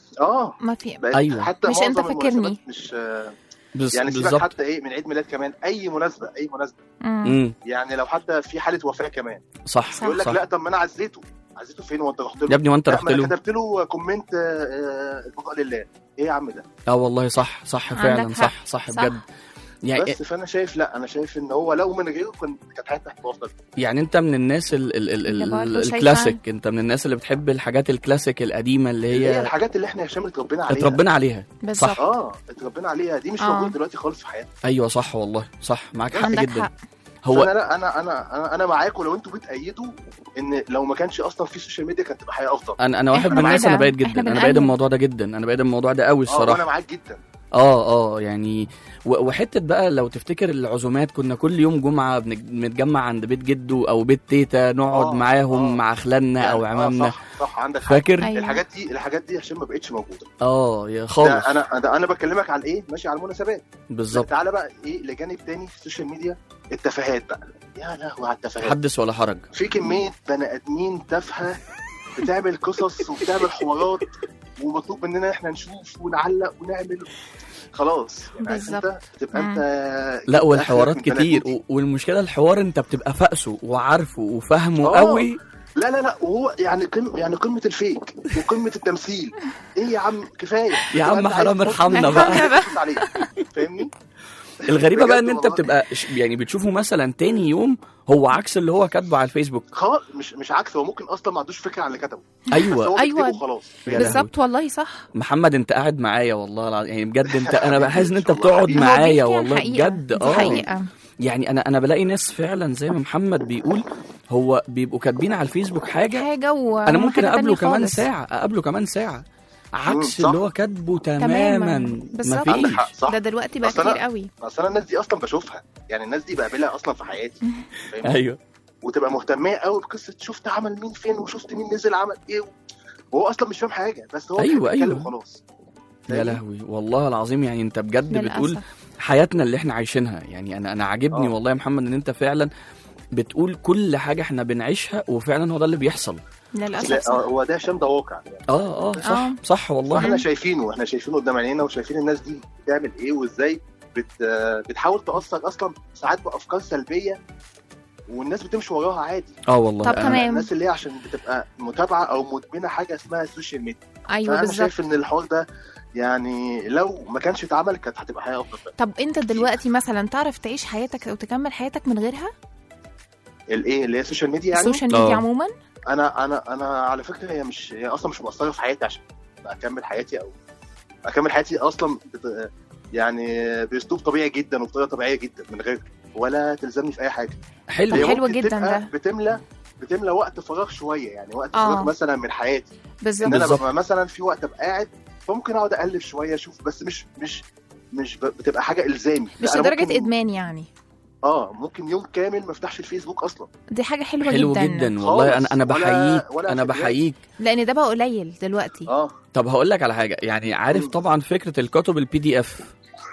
اه ما في بقت أيوة. حتى مش معظم أنت فاكرني. المناسبات مش آه، بز... يعني سيبك بالظبط حتى ايه من عيد ميلاد كمان اي مناسبه اي مناسبه مم. امم يعني لو حتى في حاله وفاه كمان صح صح. يقول لك صح لا طب ما انا عزيته عزيته فين وانت رحت له يا ابني وانت لا، رحت ما أنا له كتبت له كومنت آه، آه، البقاء لله ايه يا عم ده اه والله صح صح عندك فعلا حق. صح صح صح. بجد يعني بس فانا شايف لا انا شايف ان هو لو من غيره كان كانت حياتنا هتبقى يعني انت من الناس ال ال ال اللي ال برضه شايفة- الكلاسيك انت من الناس اللي بتحب الحاجات الكلاسيك القديمه اللي اللي هي هي الحاجات اللي احنا يا هشام اتربينا عليها اتربينا عليها بالظبط اه اتربينا عليها دي مش آه. موجوده دلوقتي خالص في حياتنا ايوه صح والله صح معاك حق عندك جدا حق هو هو انا لا انا انا انا, أنا معاكم لو انتوا بتأيدوا ان لو ما كانش اصلا في سوشيال ميديا كانت تبقى حياه افضل انا انا واحد إحنا من الناس كده. انا بايد إحنا جدا انا بنأيد. بايد الموضوع ده جدا انا بايد الموضوع ده قوي اه وانا الصراحه معاك جدا اه اه يعني و- وحته بقى لو تفتكر العزومات كنا كل يوم جمعه بنج- بنتجمع عند بيت جده او بيت تيتا نقعد آه، معاهم آه. مع خلاننا او يعني- عمامنا آه صح صح عندك حق فاكر أيوة. الحاجات دي الحاجات دي عشان ما بقتش موجوده اه يا ده خالص انا ده انا بكلمك على ايه ماشي على المناسبات بالظبط تعالى بقى ايه لجانب تاني في السوشيال ميديا التفاهات بقى يا لهوي على التفاهات حدث ولا حرج في كميه بني ادمين تافهه بتعمل قصص وبتعمل حوارات ومطلوب مننا احنا نشوف ونعلق ونعمل خلاص يعني عارف بالظبط. انت تبقى مم. انت لا والحوارات آخرك من كتير بني و- والمشكله الحوار انت بتبقى فاقسه وعارفه وفاهمه آه. قوي لا لا لا وهو يعني قم يعني قمه الفيك وقمه التمثيل ايه يا عم كفايه يا عم أنت عايز حرام تحط- ارحمنا بقى. تحط عليه. فاهمني الغريبه بقى ان بجد انت والله. بتبقى ش- يعني بتشوفه مثلا تاني يوم هو عكس اللي هو كاتبه على الفيسبوك خلاص مش مش عكس هو ممكن اصلا ما عندوش فكره عن اللي كتبه بس ايوه هو أيوة. بيكتبه خلاص يا لهوي. بالظبط والله صح محمد انت قاعد معايا والله العظيم يعني بجد انت انا بقى حاسس ان انت والله بتقعد حقيقي. هو معايا بيحكي عن والله حقيقة. بجد دي اه حقيقة يعني انا انا بلاقي ناس فعلا زي ما محمد بيقول هو بيبقوا كاتبين على الفيسبوك حاجه حاجة و انا ممكن حاجة اقابله تانية كمان خالص. ساعه اقابله كمان ساعه عكس صح. اللي هو كاتبه تماما تماما بالظبط عندك مفيش حق صح ده دلوقتي بقى أصل أنا- كتير قوي اصل انا الناس دي اصلا بشوفها يعني الناس دي بقابلها اصلا في حياتي فاهمني؟ ايوه وتبقى مهتميه قوي بقصه شفت عمل مين فين وشفت مين نزل عمل ايه وهو اصلا مش فاهم حاجه بس هو أيوة، بيحب يتكلم أيوة. خلاص يا فاهمني؟ لهوي والله العظيم يعني انت بجد بتقول للأسف حياتنا اللي احنا عايشينها يعني انا انا عاجبني آه. والله يا محمد ان انت فعلا بتقول كل حاجه احنا بنعيشها وفعلا هو ده اللي بيحصل للأسف لا، صح. هو ده هشام ده واقع يعني اه اه صح آه. صح والله واحنا شايفينه احنا شايفينه قدام عينينا وشايفين الناس دي بتعمل ايه وازاي بت بتحاول تاثر اصلا ساعات بافكار سلبيه والناس بتمشي وراها عادي اه والله طب أنا- تمام. الناس اللي هي عشان بتبقى متابعه او مدمنه حاجه اسمها السوشيال ميديا أيوه فانا بالظبط شايف ان الحوار ده يعني لو ما كانش اتعمل كانت هتبقى حياه افضل فعلا. طب انت دلوقتي مثلا تعرف تعيش حياتك او تكمل حياتك من غيرها الايه اللي هي السوشيال ميديا يعني السوشيال ميديا آه. عموما انا انا انا على فكره هي مش هي اصلا مش مؤثره في حياتي عشان اكمل حياتي او اكمل حياتي اصلا بت... يعني باسلوب طبيعي جدا وبطريقه طبيعيه جدا من غير ولا تلزمني في اي حاجه حلو هي حلو ممكن جدا تبقى ده. بتملى بتملى وقت فراغ شويه يعني وقت آه. فراغ مثلا من حياتي ان بالظبط انا بالظبط. ببقى مثلا في وقت ابقى قاعد فممكن اقعد اقلب شويه اشوف بس مش مش مش ب- بتبقى حاجه الزامي مش لا، أنا لدرجه ممكن- ادمان يعني اه ممكن يوم كامل ما افتحش الفيسبوك اصلا دي حاجه حلوه حلو جدا, جدا والله انا انا ولا- بحييك ولا انا فيديوهات. بحييك لان ده بقى قليل دلوقتي اه طب هقول لك على حاجه يعني عارف مم. طبعا فكره الكتب البي دي اف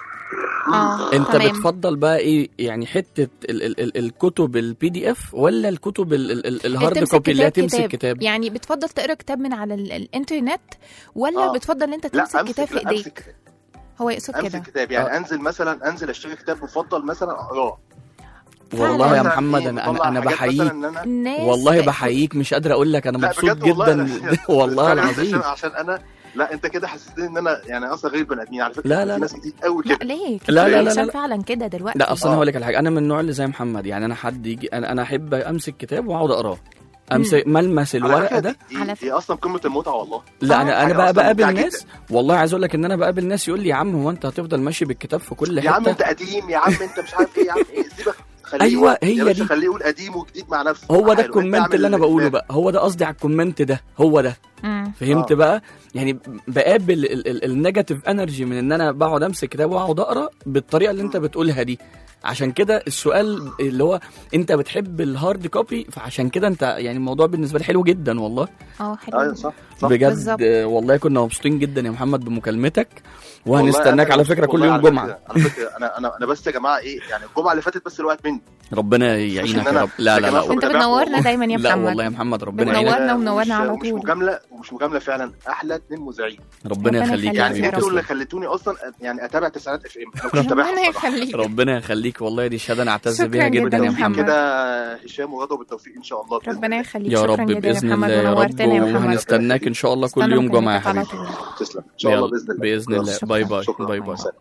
اه انت تمام. بتفضل بقى ايه يعني حته ال ال ال الكتب البي دي اف ولا الكتب ال ال ال الهارد تمسك كوبي اللي هي كتاب تمسك كتاب. كتاب يعني بتفضل تقرا كتاب من على ال- الانترنت ولا آه. بتفضل ان انت لا تمسك امسك كتاب في لا ايديك امسك هو يقصد امسك كده كتاب يعني آه. انزل مثلا انزل اشتري كتاب مفضل مثلا اقراه والله يا مثلاً محمد إيه، انا بطلع انا انا حاجات بحييك مثلاً إن أنا الناس والله بقت- بحييك مش قادر اقول لك انا لا مبسوط بجد والله جدا أنا- والله فعلاً العظيم عشان, عشان انا لا انت كده حسستني ان انا يعني اصلا غير بني ادمين على فكره لا، لا، في لا. ناس كتير قوي لا كده ليه لا، لا، كتير لا، عشان لا. فعلا كده دلوقتي لا اصلا آه. هقول لك على حاجه انا من النوع اللي زي محمد يعني انا حد يجي انا انا احب امسك كتاب واقعد اقراه امسك ملمس على الورقه فكرة ده دي, على دي, فكرة. دي اصلا قمه المتعه والله لا آه. انا انا حاجة بقى أصلاً بقابل ممتعة ناس والله عايز اقول لك ان انا بقابل ناس يقول لي يا عم هو انت هتفضل ماشي بالكتاب في كل يا عم حته انت قديم يا عم انت مش عارف ايه يا عم ايه سيبك خليه أيوة، يقول- هي يا باشا دي. خليه يقول قديم وجديد مع نفسه هو ده حلو. انت الكومنت اعمل اللي انا اللي بقوله في بقى هو ده قصدي على الكومنت ده هو ده مم. فهمت آه. بقى يعني بقابل ال- ال- النيجاتيف انرجي من ان انا بقعد امسك كتاب واقعد اقرا بالطريقه اللي انت بتقولها دي عشان كده السؤال اللي هو انت بتحب الهارد كوبي فعشان كده انت يعني الموضوع بالنسبه لي حلو جدا والله اه حلو ايوه صح صح بجد بالظبط. آه، والله كنا مبسوطين جدا يا محمد بمكالمتك والله وهنستناك أنا على مبسوط فكره كل والله يوم على جمعه فكرة- على فكره انا انا انا بس يا جماعه ايه يعني الجمعه اللي فاتت بس الوقت مني ربنا إن يعينك أنا- يا رب لا لا لكن لا أنا انت بتابعكم بتنورنا والله. دايما يا لا محمد والله يا محمد ربنا بتنورنا يعينك ونورنا ومش- على ومش طول. مجامله ومش مجامله فعلا احلى اتنين مذيعين ربنا ربنا يخليك يا يخليك حبيبي يا رب. انتوا اللي تسلم. خليتوني اصلا يعني اتابع تسعينات اف ام انا ما كنتش بتابعها ربنا بصراحة. يخليك ربنا يخليك والله دي شهاده نعتز شكراً بيها جداً جدا يا يا محمد. محمد كده هشام ورضا بالتوفيق ان شاء الله بإذن ربنا الله. يخليك يا شكرا رب جدا يا باذن محمد الله يا رب ونورتنا يا محمد وهنستناك ان شاء الله كل استنى يوم جمعه يا مكالمتك على حبيبي طول. تسلم ان شاء الله يلا، باذن الله باذن الله شكراً. باي باي شكراً. باي باي سلام.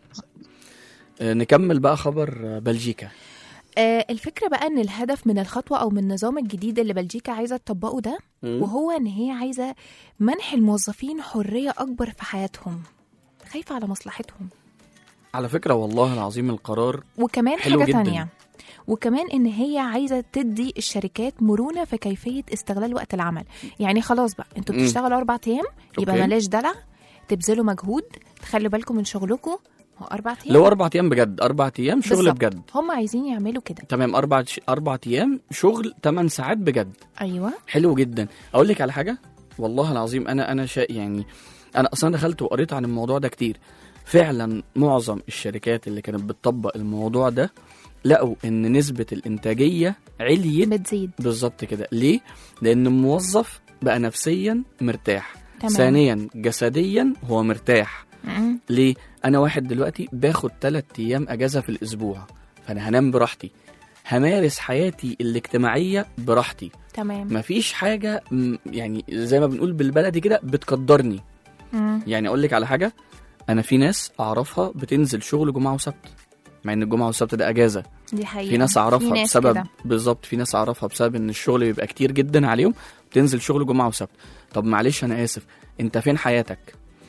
آه، نكمل بقى خبر آه، بلجيكا آه الفكرة بقى ان الهدف من الخطوة او من النظام الجديد اللي بلجيكا عايزة تطبقه ده وهو ان هي عايزة منح الموظفين حرية اكبر في حياتهم خايفة على مصلحتهم على فكره والله العظيم القرار وكمان حلو حاجة جداً. تانية وكمان ان هي عايزة تدي الشركات مرونة في كيفية استغلال وقت العمل يعني خلاص بقى انتوا مم. بتشتغلوا اربع ايام يبقى أوكي. بلاش دلع تبذلوا مجهود تخلوا بالكم من شغلكم هو اربع ايام لو اربع ايام بجد اربع ايام شغل بالظبط. بجد هم عايزين يعملوا كده تمام اربع اربع ايام شغل 8 ساعات بجد ايوه حلو جدا اقول لك على حاجه والله العظيم انا انا شا يعني انا اصلا دخلت وقريت عن الموضوع ده كتير فعلا معظم الشركات اللي كانت بتطبق الموضوع ده لقوا ان نسبه الانتاجيه عليت بتزيد بالظبط كده ليه لان الموظف بقى نفسيا مرتاح تمام. ثانيا جسديا هو مرتاح مم. ليه انا واحد دلوقتي باخد 3 ايام اجازه في الاسبوع فانا هنام براحتي همارس حياتي الاجتماعيه براحتي تمام مفيش حاجه م، يعني زي ما بنقول بالبلدي كده بتقدرني مم. يعني اقول لك على حاجه انا في ناس اعرفها بتنزل شغل جمعه وسبت مع ان الجمعه والسبت ده اجازه دي حقيقة في ناس اعرفها في ناس بسبب كده. بالظبط في ناس اعرفها بسبب ان الشغل بيبقى كتير جدا عليهم بتنزل شغل جمعه وسبت طب معلش انا اسف انت فين حياتك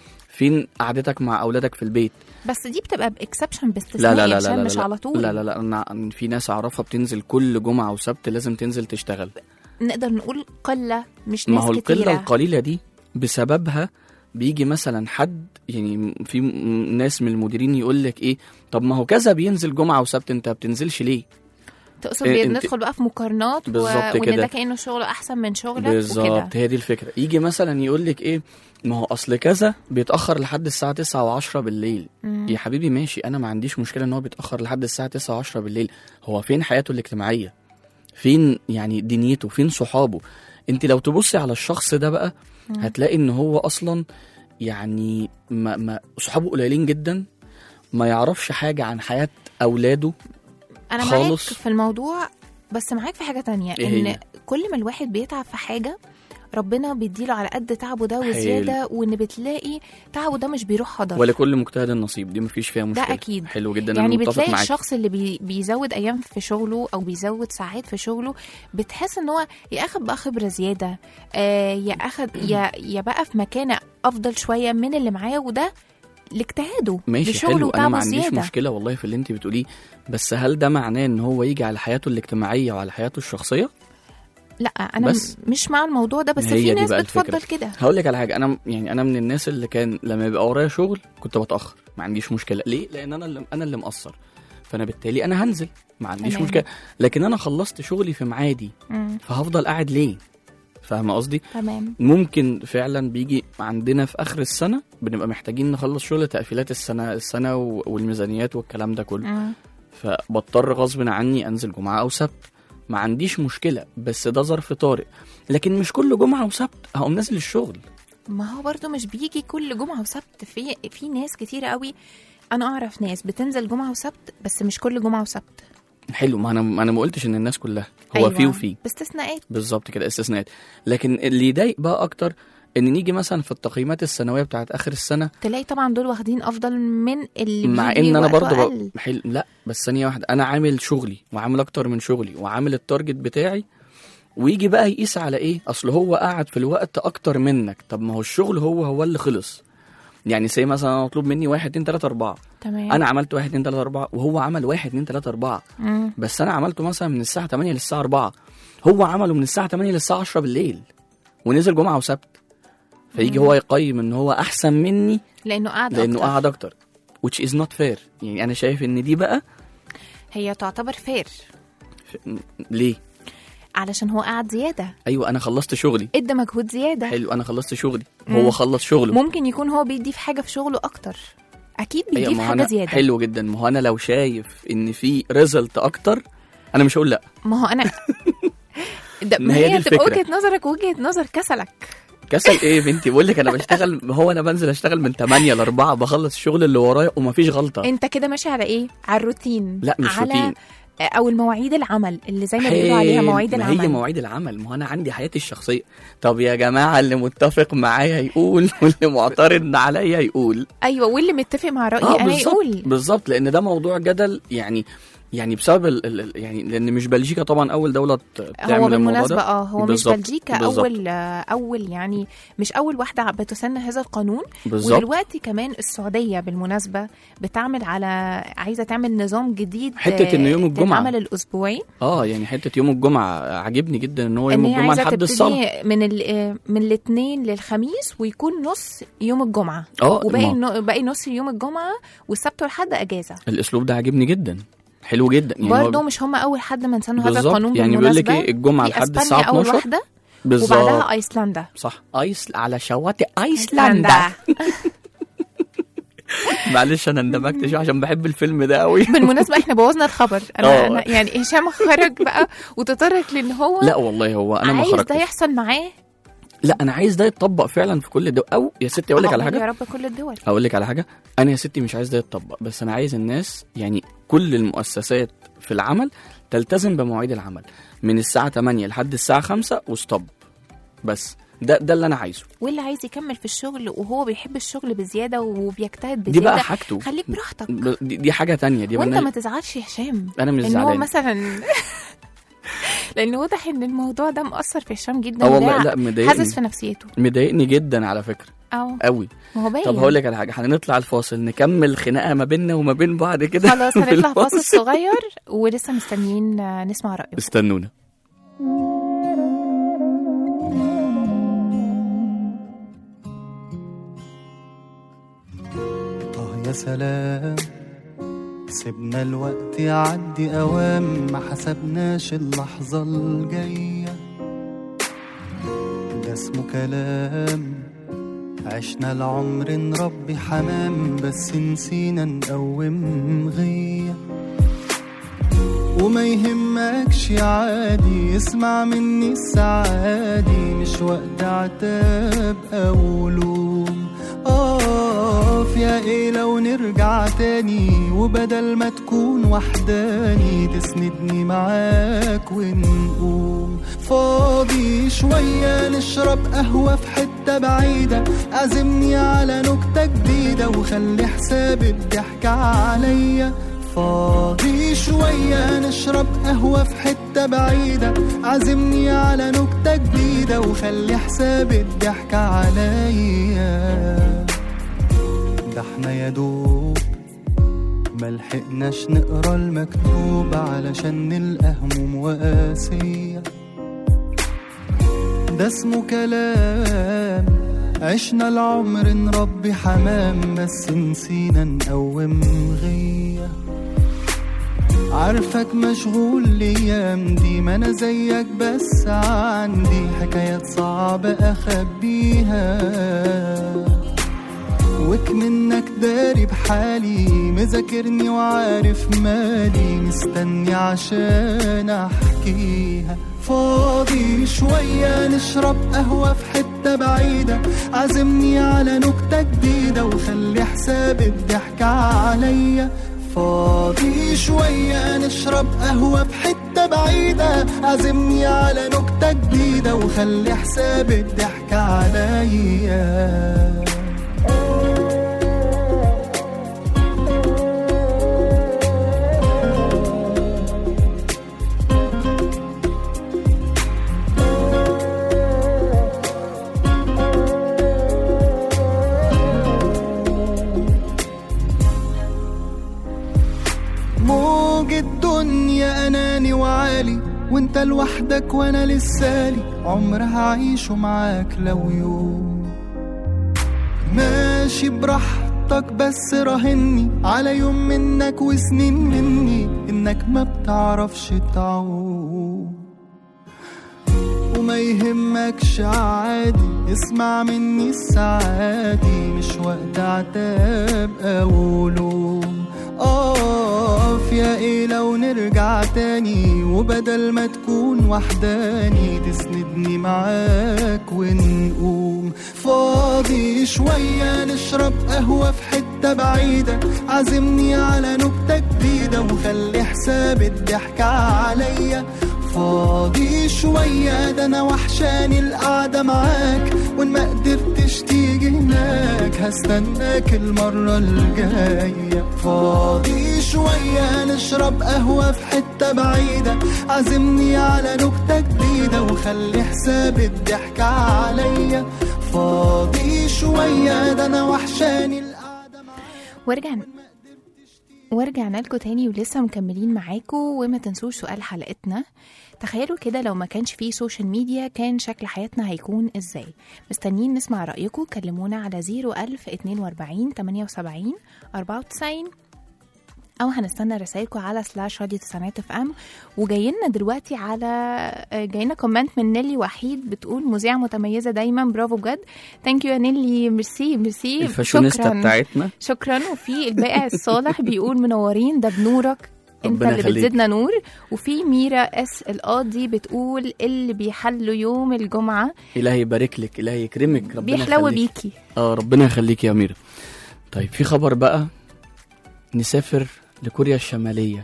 فين قعدتك مع اولادك في البيت بس دي بتبقى باكسبشن لا باستثناء لا لا عشان لا لا مش لا على طول لا لا لا انا في ناس اعرفها بتنزل كل جمعه وسبت لازم تنزل تشتغل نقدر نقول قله مش ما ناس هو القله كتيره القليله دي بسببها بيجي مثلا حد يعني في م- ناس من المديرين يقول لك ايه طب ما هو كذا بينزل جمعه وسبت انت بتنزلش ليه تقصد إيه، بي- انت- ندخل بقى في مقارنات و... بالظبط وان كده. ده كانه شغله احسن من شغلك بالظبط وكده هي دي الفكره يجي مثلا يقول لك ايه ما هو اصل كذا بيتاخر لحد الساعه 9 و10 بالليل مم. يا حبيبي ماشي انا ما عنديش مشكله ان هو بيتاخر لحد الساعه 9 و10 بالليل هو فين حياته الاجتماعيه فين يعني دنيته فين صحابه انت لو تبصي على الشخص ده بقى مم. هتلاقي ان هو اصلا يعني ما ما صحابه قليلين جدا ما يعرفش حاجه عن حياه اولاده انا معاك خالص. في الموضوع بس معاك في حاجه تانية إيه ان هي؟ كل ما الواحد بيتعب في حاجه ربنا بيديله على قد تعبه ده حلو. وزياده وان بتلاقي تعبه ده مش بيروح هدر ولكل مجتهد نصيب دي مفيش فيها مشكله أكيد. حلو جدا يعني انا متفق بتلاقي معاك الشخص اللي بي بيزود ايام في شغله او بيزود ساعات في شغله بتحس ان هو يا اخد بقى خبره زياده آه يا اخد يا يا بقى في مكانه افضل شويه من اللي معاه وده لاجتهاده ماشي لشغله حلو انا ما وتعبه عنديش زياده مشكله والله في اللي انت بتقوليه بس هل ده معناه ان هو يجي على حياته الاجتماعيه وعلى حياته الشخصيه لا انا بس. م- مش مع الموضوع ده بس هي في دي ناس بقى بتفضل الفكرة. كده هقول لك على حاجه انا يعني انا من الناس اللي كان لما يبقى ورايا شغل كنت بتاخر ما عنديش مشكله ليه لان انا اللي انا اللي مقصر فانا بالتالي انا هنزل ما عنديش تمام. مشكله لكن انا خلصت شغلي في ميعادي مم. فهفضل قاعد ليه فاهمه قصدي تمام ممكن فعلا بيجي عندنا في اخر السنه بنبقى محتاجين نخلص شغل تقفيلات السنه السنه و- والميزانيات والكلام ده كله مم. فبضطر غصب عني انزل جمعه او سبت ما عنديش مشكله بس ده ظرف طارئ لكن مش كل جمعه وسبت هقوم نازل الشغل ما هو برضو مش بيجي كل جمعة وسبت في في ناس كتيرة قوي أنا أعرف ناس بتنزل جمعة وسبت بس مش كل جمعة وسبت حلو ما انا ما انا ما قلتش ان الناس كلها هو أيوة. في وفي باستثناءات بالظبط كده استثناءات لكن اللي يضايق بقى اكتر ان نيجي مثلا في التقييمات السنويه بتاعت اخر السنه تلاقي طبعا دول واخدين أفضل من اللي مع بيجي ان انا وقته برضه أقل. ب... حل... لا بس ثانيه واحده انا عامل شغلي وعامل اكتر من شغلي وعامل التارجت بتاعي ويجي بقى يقيس على ايه اصل هو قاعد في الوقت اكتر منك طب ما هو الشغل هو هو اللي خلص يعني زي مثلا أنا مطلوب مني واحد اتنين تلاته اربعه تمام انا عملت واحد اتنين تلاته اربعه وهو عمل واحد اتنين تلاته اربعه مم. بس انا عملته مثلا من الساعه 8 للساعه 4 هو عمله من الساعه 8 للساعه 10 بالليل ونزل جمعه وسبت فيجي هو يقيم ان هو احسن مني لأنه قاعد لانه أكتر. قعد اكتر which is not fair يعني انا شايف ان دي بقى هي تعتبر فير ليه علشان هو قاعد زيادة ايوه انا خلصت شغلي ادى مجهود زيادة حلو انا خلصت شغلي مم. هو خلص شغله ممكن يكون هو بيدي في حاجة في شغله أكتر أكيد أيوة، بيدي في ما هو حاجة أنا زيادة حلو جدا ما هو انا لو شايف ان في ريزلت اكتر انا مش هقول لا ما هو أنا ده ما ما هي دي هي تبقى الفكرة. وجهة نظرك وجهة نظر كسلك كسل ايه يا بنتي بقول لك انا بشتغل هو انا بنزل اشتغل من 8 ل 4 بخلص الشغل اللي ورايا ومفيش غلطه انت كده ماشي على ايه على الروتين لا مش على روتين او المواعيد العمل اللي زي ما بيقولوا عليها حلو. مواعيد ما العمل هي مواعيد العمل ما هو انا عندي حياتي الشخصيه طب يا جماعه اللي متفق معايا يقول واللي معترض عليا يقول ايوه واللي متفق مع رايي اه انا بالظبط يقول بالظبط لان ده موضوع جدل يعني يعني بسبب ال ال يعني لان مش بلجيكا طبعا اول دوله ت- تعمل هو الموضوع بالمناسبة ده اه هو مش بالظبط، بلجيكا بالظبط. اول آه، اول يعني مش اول واحده بتسن هذا القانون بالظبط ودلوقتي كمان السعوديه بالمناسبه بتعمل على عايزه تعمل نظام جديد حتة إن يوم آه، الجمعة. للعمل الاسبوعي اه يعني حته يوم الجمعه عجبني جدا ان هو يوم ان هي الجمعه عايزه لحد الصلاه تبتدي من ال- آه، من الاثنين للخميس ويكون نص يوم الجمعه اه وباقي ما- النو- باقي نص يوم الجمعه والسبت والحد اجازه الاسلوب ده عجبني جدا حلو جدا يعني هو- برضه مش هم اول حد من سنوا هذا بالظبط. القانون يعني بيقول لك بالمناسبة. ايه الجمعه في لحد اسبانيا الساعه اول 12 واحده بالظبط وبعدها ايسلندا صح ايس على شواطئ ايسلندا معلش انا اندمجت شويه عشان بحب الفيلم ده قوي بالمناسبه احنا بوظنا الخبر انا, اه. أنا يعني هشام خرج بقى وتطرق لان هو لا والله هو انا ما عايز ده خرجتش يحصل معاه لا انا عايز ده يتطبق فعلا في كل الدول او يا ستي اقول لك على أقول حاجه يا رب كل الدول اقول لك على حاجه انا يا ستي مش عايز ده يتطبق بس انا عايز الناس يعني كل المؤسسات في العمل تلتزم بمواعيد العمل من الساعه 8 لحد الساعه 5 وستوب بس ده ده اللي انا عايزه واللي عايز يكمل في الشغل وهو بيحب الشغل بزياده وبيجتهد دي بزياده بقى حاجته خليك براحتك ب- دي, دي حاجه تانية دي وانت مالناش- ما تزعلش يا هشام انا مش ان هو زعلان مثلا لان واضح ان الموضوع ده مأثر في هشام جدا اه والله وده لا مضايقني حاسس في نفسيته مضايقني جدا على فكره اه قوي ما هو باين طب هقول لك على حاجه هنطلع الفاصل نكمل خناقه ما بيننا وما بين بعض كده خلاص في هنطلع فاصل الفاصل. صغير ولسه مستنيين آه، نسمع رأيه استنونا طه يا سلام سيبنا الوقت يعدي اوام ما حسبناش اللحظة الجاية ده اسمه كلام عشنا العمر نربي حمام بس نسينا نقوم غيه وما يهمكش عادي اسمع مني السعادي مش وقت عتاب او لوم اه في يا ايه لو نرجع تاني وبدل ما تكون وحداني تسندني معاك ونقوم فاضي شوية نشرب قهوة في حتة بعيدة عزمني على نكتة جديدة وخلي حساب الضحكة عليا فاضي شوية نشرب قهوة في حتة بعيدة عزمني على نكتة جديدة وخلي حساب الضحكة عليا ده احنا يا دوب ملحقناش نقرا المكتوب علشان نلقى هموم وقاسية ده اسمه كلام عشنا العمر نربي حمام بس نسينا نقوم غيه عارفك مشغول الايام دي ما انا زيك بس عندي حكايات صعبة اخبيها وك منك داري بحالي مذاكرني وعارف مالي مستني عشان احكيها فاضي شوية نشرب قهوة في حتة بعيدة عزمني على نكتة جديدة وخلي حساب الضحكة عليا فاضي شوية نشرب قهوة في حتة بعيدة عزمني على نكتة جديدة وخلي حساب الضحكة عليا موج الدنيا اناني وعالي وانت لوحدك وانا لسالي عمر هعيشه معاك لو يوم ماشي براحتك بس راهني على يوم منك وسنين مني انك ما بتعرفش تعوم وما يهمكش عادي اسمع مني السعادي مش وقت عتاب او لوم اقف يا ايه لو نرجع تاني وبدل ما تكون وحداني تسندني معاك ونقوم فاضي شوية نشرب قهوة في حتة بعيدة عزمني على نكتة جديدة وخلي حساب الضحكة عليا فاضي شوية ده أنا وحشاني القعدة معاك وإن ما قدرتش تيجي هناك هستناك المرة الجاية فاضي شوية نشرب قهوة في حتة بعيدة عزمني على نكتة جديدة وخلي حساب الضحكة عليا فاضي شوية ده أنا وحشاني القعدة معاك ورجعنا ورجعنا لكم تاني ولسه مكملين معاكم وما تنسوش سؤال حلقتنا تخيلوا كده لو ما كانش فيه سوشيال ميديا كان شكل حياتنا هيكون ازاي مستنيين نسمع رأيكم كلمونا على 01000 42 78 94 او هنستنى رسائلكم على سلاش راديو تسعينات اف ام وجايلنا دلوقتي على جاينا كومنت من نيلي وحيد بتقول مذيعه متميزه دايما برافو بجد ثانك يو يا نيلي ميرسي ميرسي الفاشونيستا شكراً. بتاعتنا شكرا وفي البائع الصالح بيقول منورين ده بنورك انت ربنا اللي يخليك. بتزيدنا نور وفي ميرا اس القاضي بتقول اللي بيحلوا يوم الجمعه الهي يبارك لك الهي يكرمك ربنا بيحلو يخليك. بيكي اه ربنا يخليك يا أميرة طيب في خبر بقى نسافر لكوريا الشمالية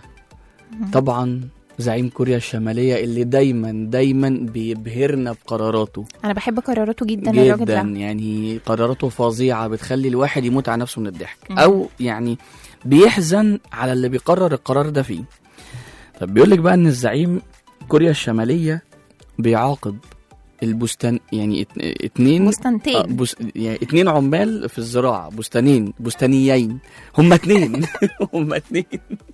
طبعا زعيم كوريا الشمالية اللي دايما دايما بيبهرنا بقراراته انا بحب قراراته جدا الراجل جدا ده يعني قراراته فظيعة بتخلي الواحد يموت على نفسه من الضحك أو يعني بيحزن على اللي بيقرر القرار ده فيه طب بيقول لك بقى إن الزعيم كوريا الشمالية بيعاقب البستان يعني ات- اتنين مستنتين آه، بس يعني اتنين عمال في الزراعة بستانين بستانيين هما اتنين هما اتنين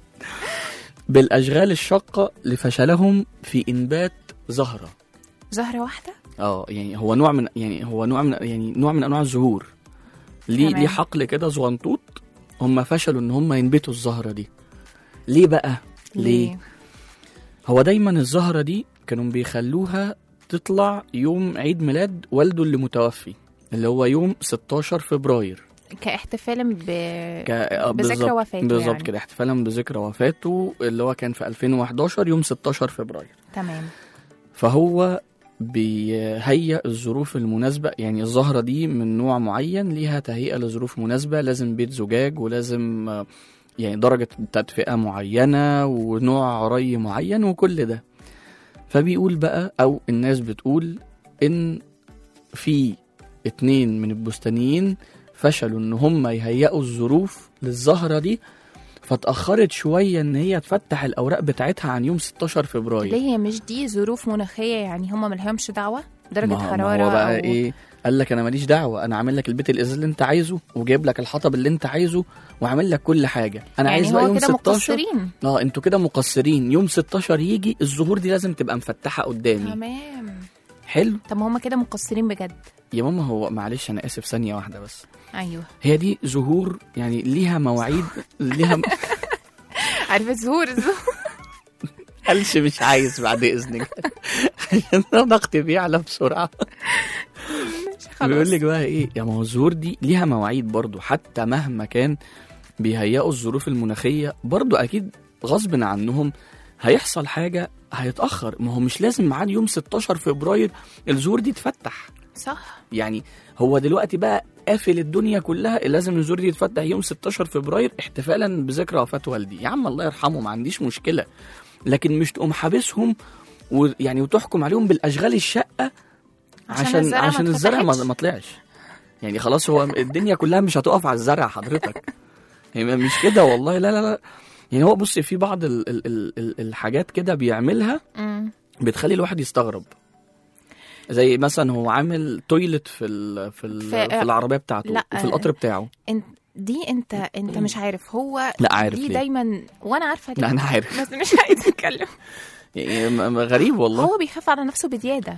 بالأشغال الشاقة لفشلهم في إنبات زهرة زهره واحده اه يعني هو نوع من يعني هو نوع من يعني نوع من انواع الزهور ليه تمام. ليه حقل كده زغنطوط هم فشلوا ان هم ينبتوا الزهرة دي ليه بقى ليه هو دايما الزهرة دي كانوا بيخلوها تطلع يوم عيد ميلاد والده اللي متوفي اللي هو يوم 16 فبراير كاحتفالا ب... ك... آه، بذكرى بالظبط- وفاته بالظبط يعني. كده احتفالا بذكرى وفاته اللي هو كان في 2011 يوم 16 فبراير تمام فهو بيهيئ الظروف المناسبة يعني الزهرة دي من نوع معين ليها تهيئة لظروف مناسبة لازم بيت زجاج ولازم آه، يعني درجة تدفئة معينة ونوع ري معين وكل ده فبيقول بقى أو الناس بتقول إن في اتنين من البستانيين فشلوا إن هم يهيئوا الظروف للزهرة دي فاتأخرت شوية إن هي تفتح الأوراق بتاعتها عن يوم 16 فبراير ليه مش دي ظروف مناخيه يعني هم ملهمش دعوه درجه ما هو- ما حراره هو بقى أو... ايه قال لك انا ماليش دعوه انا عامل لك البيت الازاز اللي انت عايزه وجايب لك الحطب اللي انت عايزه وعامل لك كل حاجه انا يعني عايز بقى هو يوم كده 16 مقصرين اه انتوا كده مقصرين يوم 16 يجي الزهور دي لازم تبقى مفتحه قدامي تمام حلو طب ما هم كده مقصرين بجد يا ماما هو معلش انا اسف ثانيه واحده بس ايوه هي دي زهور يعني ليها مواعيد ليها م... عارفه الزهور الزهور قالش مش عايز بعد اذنك عشان ضغطي بيعلى بسرعه خلاص بيقول لك بقى ايه يا ما هو الزهور دي ليها مواعيد برضو حتى مهما كان بيهيئوا الظروف المناخيه برضو اكيد غصب عنهم هيحصل حاجه هيتاخر ما هو مش لازم ميعاد يوم 16 فبراير الزهور دي تفتح صح يعني هو دلوقتي بقى قافل الدنيا كلها لازم الزهور دي تفتح يوم 16 فبراير احتفالا بذكرى وفاه والدي يا عم الله يرحمه ما عنديش مشكله لكن مش تقوم حابسهم ويعني وتحكم عليهم بالاشغال الشقه عشان عشان الزرع ما عشان الزرع ما اتفتحتش. ما طلعش يعني خلاص هو الدنيا كلها مش هتقف على الزرع حضرتك يعني مش كده والله لا لا لا يعني هو بص في بعض ال ال ال ال الحاجات كده بيعملها مم. بتخلي الواحد يستغرب زي مثلا هو عامل تويلت في ال في ال في- في العربيه بتاعته لا. وفي القطر بتاعه انت دي انت انت مش عارف هو لا عارف دي ليه دايما وانا عارفه ليه لا انا عارف بس مش عايزه اتكلم يعني م- م- غريب والله هو بيخاف على نفسه بزياده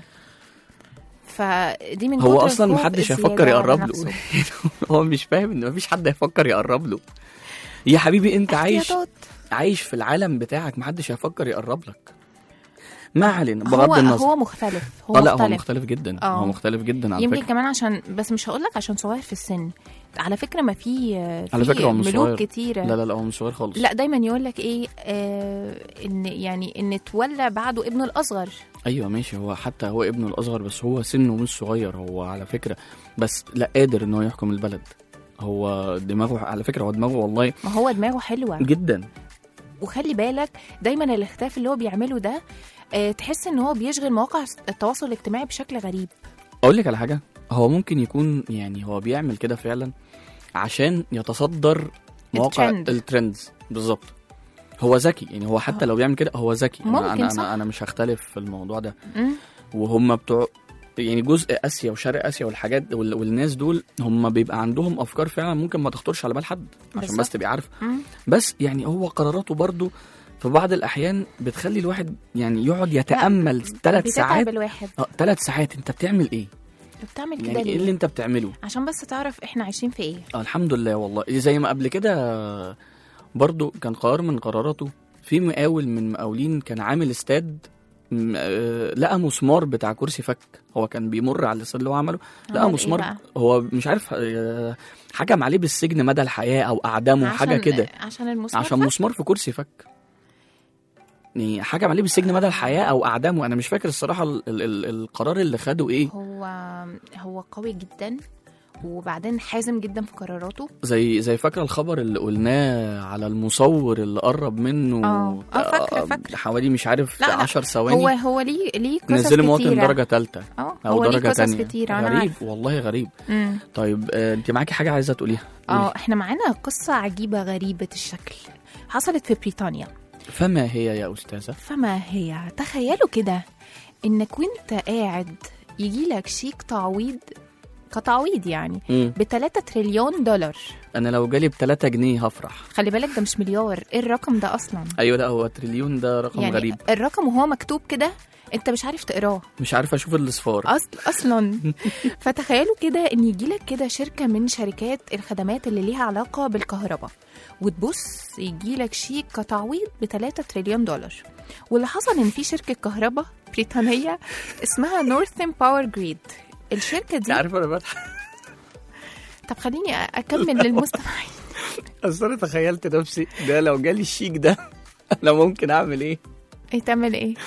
فدي من هو كتر اصلا الخوف محدش الزيادة هيفكر على يقرب نفسه. له هو مش فاهم ان مفيش حد هيفكر يقرب له يا حبيبي انت عايش احتياطات. عايش في العالم بتاعك محدش هيفكر يقرب لك ما علينا هو بغض النظر هو مختلف هو اه لا هو مختلف مختلف جدا اه. هو مختلف جدا على يمكن فكره كمان عشان بس مش هقول لك عشان صغير في السن على فكره ما في على في فكرة هو مش ملوك صغير. كتيره لا لا لا هو مش صغير خالص لا دايما يقول لك ايه آه ان يعني ان تولى بعده ابنه الاصغر ايوه ماشي هو حتى هو ابنه الاصغر بس هو سنه مش صغير هو على فكره بس لا قادر ان هو يحكم البلد هو دماغه على فكره هو دماغه والله ما هو دماغه حلوه جدا وخلي بالك دايما الاختلاف اللي هو بيعمله ده آه تحس ان هو بيشغل مواقع التواصل الاجتماعي بشكل غريب اقول لك على حاجه هو ممكن يكون يعني هو بيعمل كده فعلا عشان يتصدر مواقع الترند. الترندز بالظبط هو ذكي يعني هو حتى آه. لو بيعمل كده هو ذكي ممكن، انا انا صح. انا, أنا مش هختلف في الموضوع ده مم. وهم بتوع يعني جزء اسيا وشرق اسيا والحاجات وال- والناس دول هم بيبقى عندهم افكار فعلا ممكن ما تخطرش على بال حد عشان بالظبط. بس تبقى عارف مم. بس يعني هو قراراته برضو في بعض الاحيان بتخلي الواحد يعني يقعد يتامل ثلاث بتتعب ساعات الواحد اه ثلاث ساعات انت بتعمل ايه بتعمل كده يعني ايه ليه اللي انت بتعمله عشان بس تعرف احنا عايشين في ايه آه الحمد لله والله زي ما قبل كده برضو كان قرار من قراراته في مقاول من مقاولين كان عامل استاد م- آه، لقى مسمار بتاع كرسي فك هو كان بيمر على الاستاد اللي هو عمله لقى عمل إيه مسمار بقى؟ هو مش عارف آه، حكم عليه بالسجن مدى الحياه او اعدامه حاجه عشان- كده عشان المسمار عشان فك؟ مسمار في كرسي فك يعني حكم عليه بالسجن مدى الحياه او اعدامه انا مش فاكر الصراحه ال ال ال القرار اللي خده ايه هو هو قوي جدا وبعدين حازم جدا في قراراته زي زي فاكره الخبر اللي قلناه على المصور اللي قرب منه اه. اه، فاكرة، آه، فاكرة. حوالي مش عارف لا، لا. 10 هو ثواني هو ليه ليه قصص نزل مواطن كتيرة. درجه ثالثه اه او هو ليه درجه قصص ثانيه كتيرة انا غريب عارفة. والله غريب مم. طيب آه، انت معاكي حاجه عايزه تقوليها اه احنا معانا قصة عجيبة غريبة الشكل حصلت في بريطانيا فما هي يا استاذه فما هي تخيلوا كده انك وانت قاعد يجيلك شيك تعويض كتعويض يعني مم. ب 3 تريليون دولار انا لو جالي ب 3 جنيه هفرح خلي بالك ده مش مليار ايه الرقم ده اصلا ايوه لا هو تريليون ده رقم يعني غريب الرقم وهو مكتوب كده انت مش عارف تقراه مش عارف اشوف الاصفار أصل اصلا فتخيلوا كده ان يجيلك كده شركه من شركات الخدمات اللي ليها علاقه بالكهرباء وتبص يجيلك شيك كتعويض ب 3 تريليون دولار واللي حصل ان في شركه كهرباء بريطانيه اسمها نورثن باور جريد الشركه انت دي عارف انا بضحك طب خليني اكمل للمستمعين اصل انا تخيلت نفسي ده لو جالي الشيك ده انا ممكن اعمل ايه ايه تعمل ايه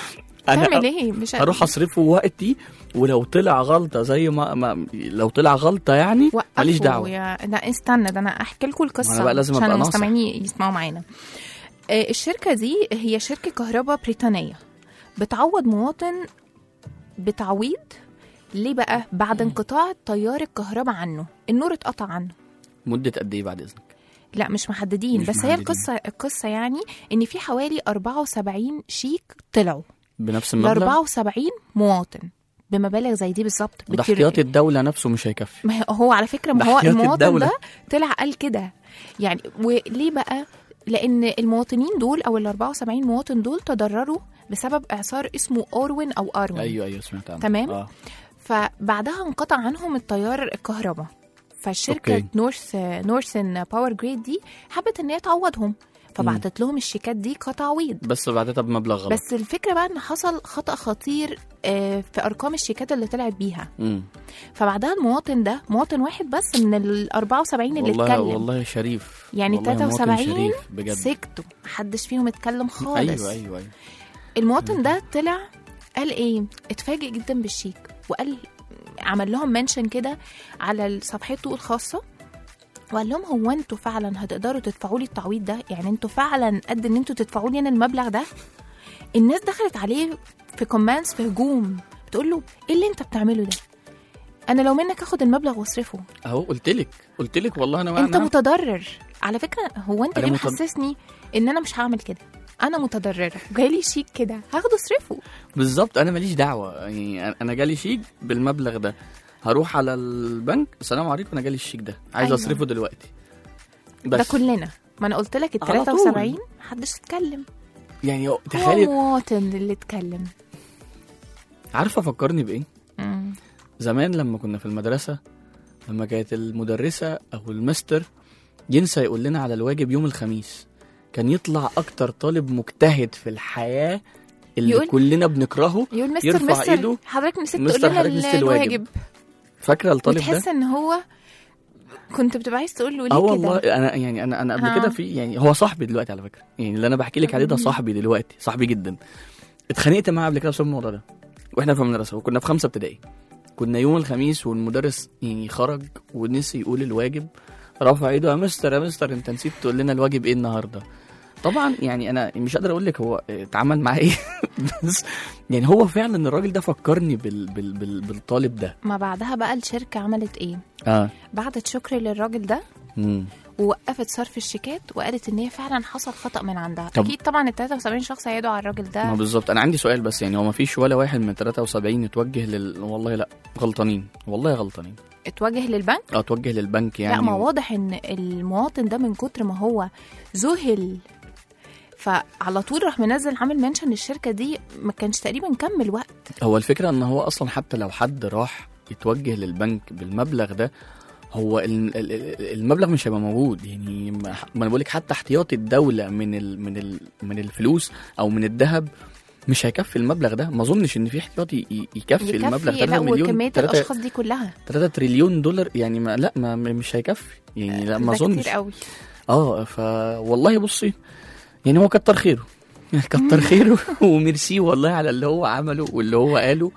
تعمل ايه مش هروح اصرفه وقتي ولو طلع غلطه زي ما, ما لو طلع غلطه يعني وقفوا ماليش دعوه يا... لا استنى ده انا احكي لكم ما القصه أنا بقى لازم عشان أبقى ناصح. المستمعين يسمعوا معانا آه، الشركه دي هي شركه كهرباء بريطانيه بتعوض مواطن بتعويض ليه بقى بعد انقطاع تيار الكهرباء عنه النور اتقطع عنه مده قد ايه بعد اذنك لا مش محددين مش بس هي محددين. القصه القصه يعني ان في حوالي 74 شيك طلعوا بنفس ل المبلغ 74 مواطن بمبالغ زي دي بالظبط ده بكتير- احتياطي الدوله نفسه مش هيكفي ما هو- هو على فكره ما ده هو احتياطي المواطن الدولة. ده طلع قال كده يعني وليه بقى لان المواطنين دول او ال 74 مواطن دول تضرروا بسبب اعصار اسمه اوروين او اروين ايوه ايوه سمعت عنه تمام. آه. فبعدها انقطع عنهم التيار الكهرباء فالشركه أوكي. نورث نورثن باور جريد دي حبت ان هي تعوضهم فبعتت لهم الشيكات دي كتعويض بس بعدتها بمبلغ غلط بس الفكره بقى ان حصل خطا خطير آه، في ارقام الشيكات اللي طلعت بيها مم. فبعدها المواطن ده مواطن واحد بس من ال 74 اللي والله اتكلم والله شريف يعني والله مواطن 73 شريف بجد سكتوا محدش فيهم اتكلم خالص ايوه ايوه ايوه المواطن ده طلع قال ايه اتفاجئ جدا بالشيك وقال عمل لهم منشن كده على صفحته الخاصه وقال لهم هو انتوا فعلا هتقدروا تدفعوا لي التعويض ده يعني انتوا فعلا قد ان انتوا تدفعوا لي انا المبلغ ده الناس دخلت عليه في كومنتس في هجوم بتقول له ايه اللي انت بتعمله ده انا لو منك اخد المبلغ واصرفه اهو قلت لك قلت لك والله انا انت أنا- متضرر على فكره هو انت أنا ليه متض- محسسني ان انا مش هعمل كده انا متضرره جايلي شيك كده هاخده اصرفه بالظبط انا ماليش دعوه يعني أنا- انا جالي شيك بالمبلغ ده هروح على البنك السلام عليكم انا جالي الشيك ده عايز أيوة. اصرفه دلوقتي ده بس كلنا ما انا قلت لك ال على طول. 73 محدش اتكلم يعني هو- هو تخيلي مواطن اللي اتكلم عارفه فكرني بايه مم. زمان لما كنا في المدرسه لما كانت المدرسه او المستر ينسى يقول لنا على الواجب يوم الخميس كان يطلع اكتر طالب مجتهد في الحياه اللي يقول- كلنا بنكرهه يقول مستر يرفع مستر إيده. حضرتك نسيت مستر تقول لنا حضرتك نسيت ال- الواجب. الواجب فاكره الطالب ده وتحس ان هو كنت بتبقى عايز تقول له اه ليه والله كده انا يعني انا انا قبل ها. كده في يعني هو صاحبي دلوقتي على فكره يعني اللي انا بحكي لك عليه ده صاحبي دلوقتي صاحبي جدا اتخانقت معاه قبل كده بسبب الموضوع ده واحنا في المدرسه وكنا في خمسه ابتدائي كنا يوم الخميس والمدرس يعني خرج ونسي يقول الواجب رفع ايده يا مستر يا مستر انت نسيت تقول لنا الواجب ايه النهارده طبعا يعني انا مش قادر اقول لك هو اتعامل معاه ايه بس يعني هو فعلا الراجل ده فكرني بال بال بال بالطالب ده ما بعدها بقى الشركه عملت ايه اه بعتت شكر للراجل ده امم ووقفت صرف الشيكات وقالت ان هي فعلا حصل خطا من عندها طب- اكيد طبعا ال 73 شخص هيدعوا على الراجل ما ده بالظبط انا عندي سؤال بس يعني هو ما فيش ولا واحد من 73 يتوجه لل والله لا غلطانين والله غلطانين اتوجه للبنك اه توجه للبنك يعني لا ما واضح ان المواطن ده من كتر ما هو ذهل فعلى طول راح منزل عامل منشن للشركه دي ما كانش تقريبا كمل وقت هو الفكره ان هو اصلا حتى لو حد راح يتوجه للبنك بالمبلغ ده هو ال- ال- ال- المبلغ مش هيبقى موجود يعني ما ما انا بقول لك حتى احتياطي الدوله من ال من ال من الفلوس او من الذهب مش هيكفي المبلغ ده ما اظنش ان في احتياطي ي- يكفي, المبلغ يكفي 3 لا مليون وكميه 3 الاشخاص دي كلها 3 تريليون دولار يعني ما لا ما مش هيكفي يعني لا ما ده اظنش كتير قوي اه ف والله بصي يعني هو كتر خيره كتر خيره وميرسي والله على اللي هو عمله واللي هو قاله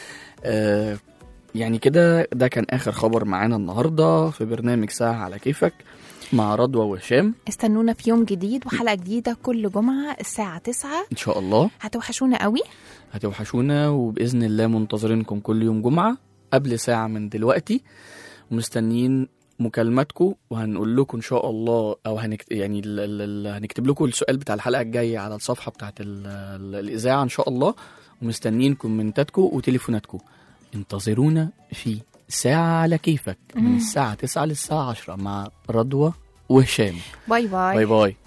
آه يعني كده ده كان اخر خبر معانا النهارده في برنامج ساعه على كيفك مع رضوى وهشام استنونا في يوم جديد وحلقه جديده كل جمعه الساعه 9 ان شاء الله هتوحشونا قوي هتوحشونا وباذن الله منتظرينكم كل يوم جمعه قبل ساعه من دلوقتي ومستنيين مكالماتكم وهنقول لكم ان شاء الله او هنكت... يعني ال... ال... ال... هنكتب لكم السؤال بتاع الحلقه الجايه على الصفحه بتاعت ال... ال... الاذاعه ان شاء الله ومستنيين كومنتاتكم وتليفوناتكم انتظرونا في ساعه على كيفك من الساعه 9 للساعه 10 مع رضوى وهشام باي باي, باي باي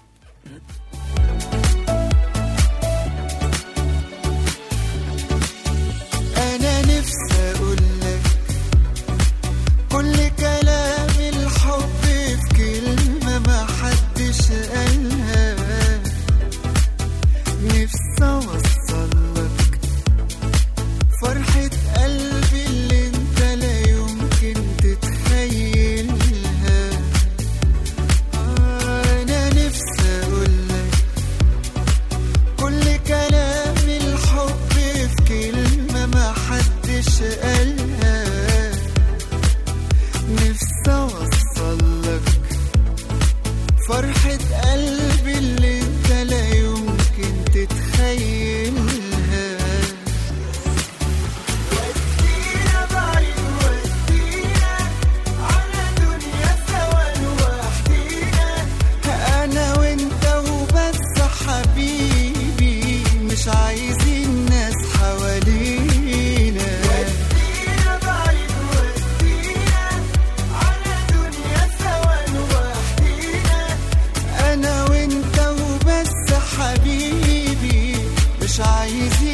انا نفسي اقولك كل كلام الحب في كلمة ما حدش قالها نفسي اوصلك فرحة قلبي اللي انت لا يمكن تتخيلها انا نفسي اقولك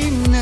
الناس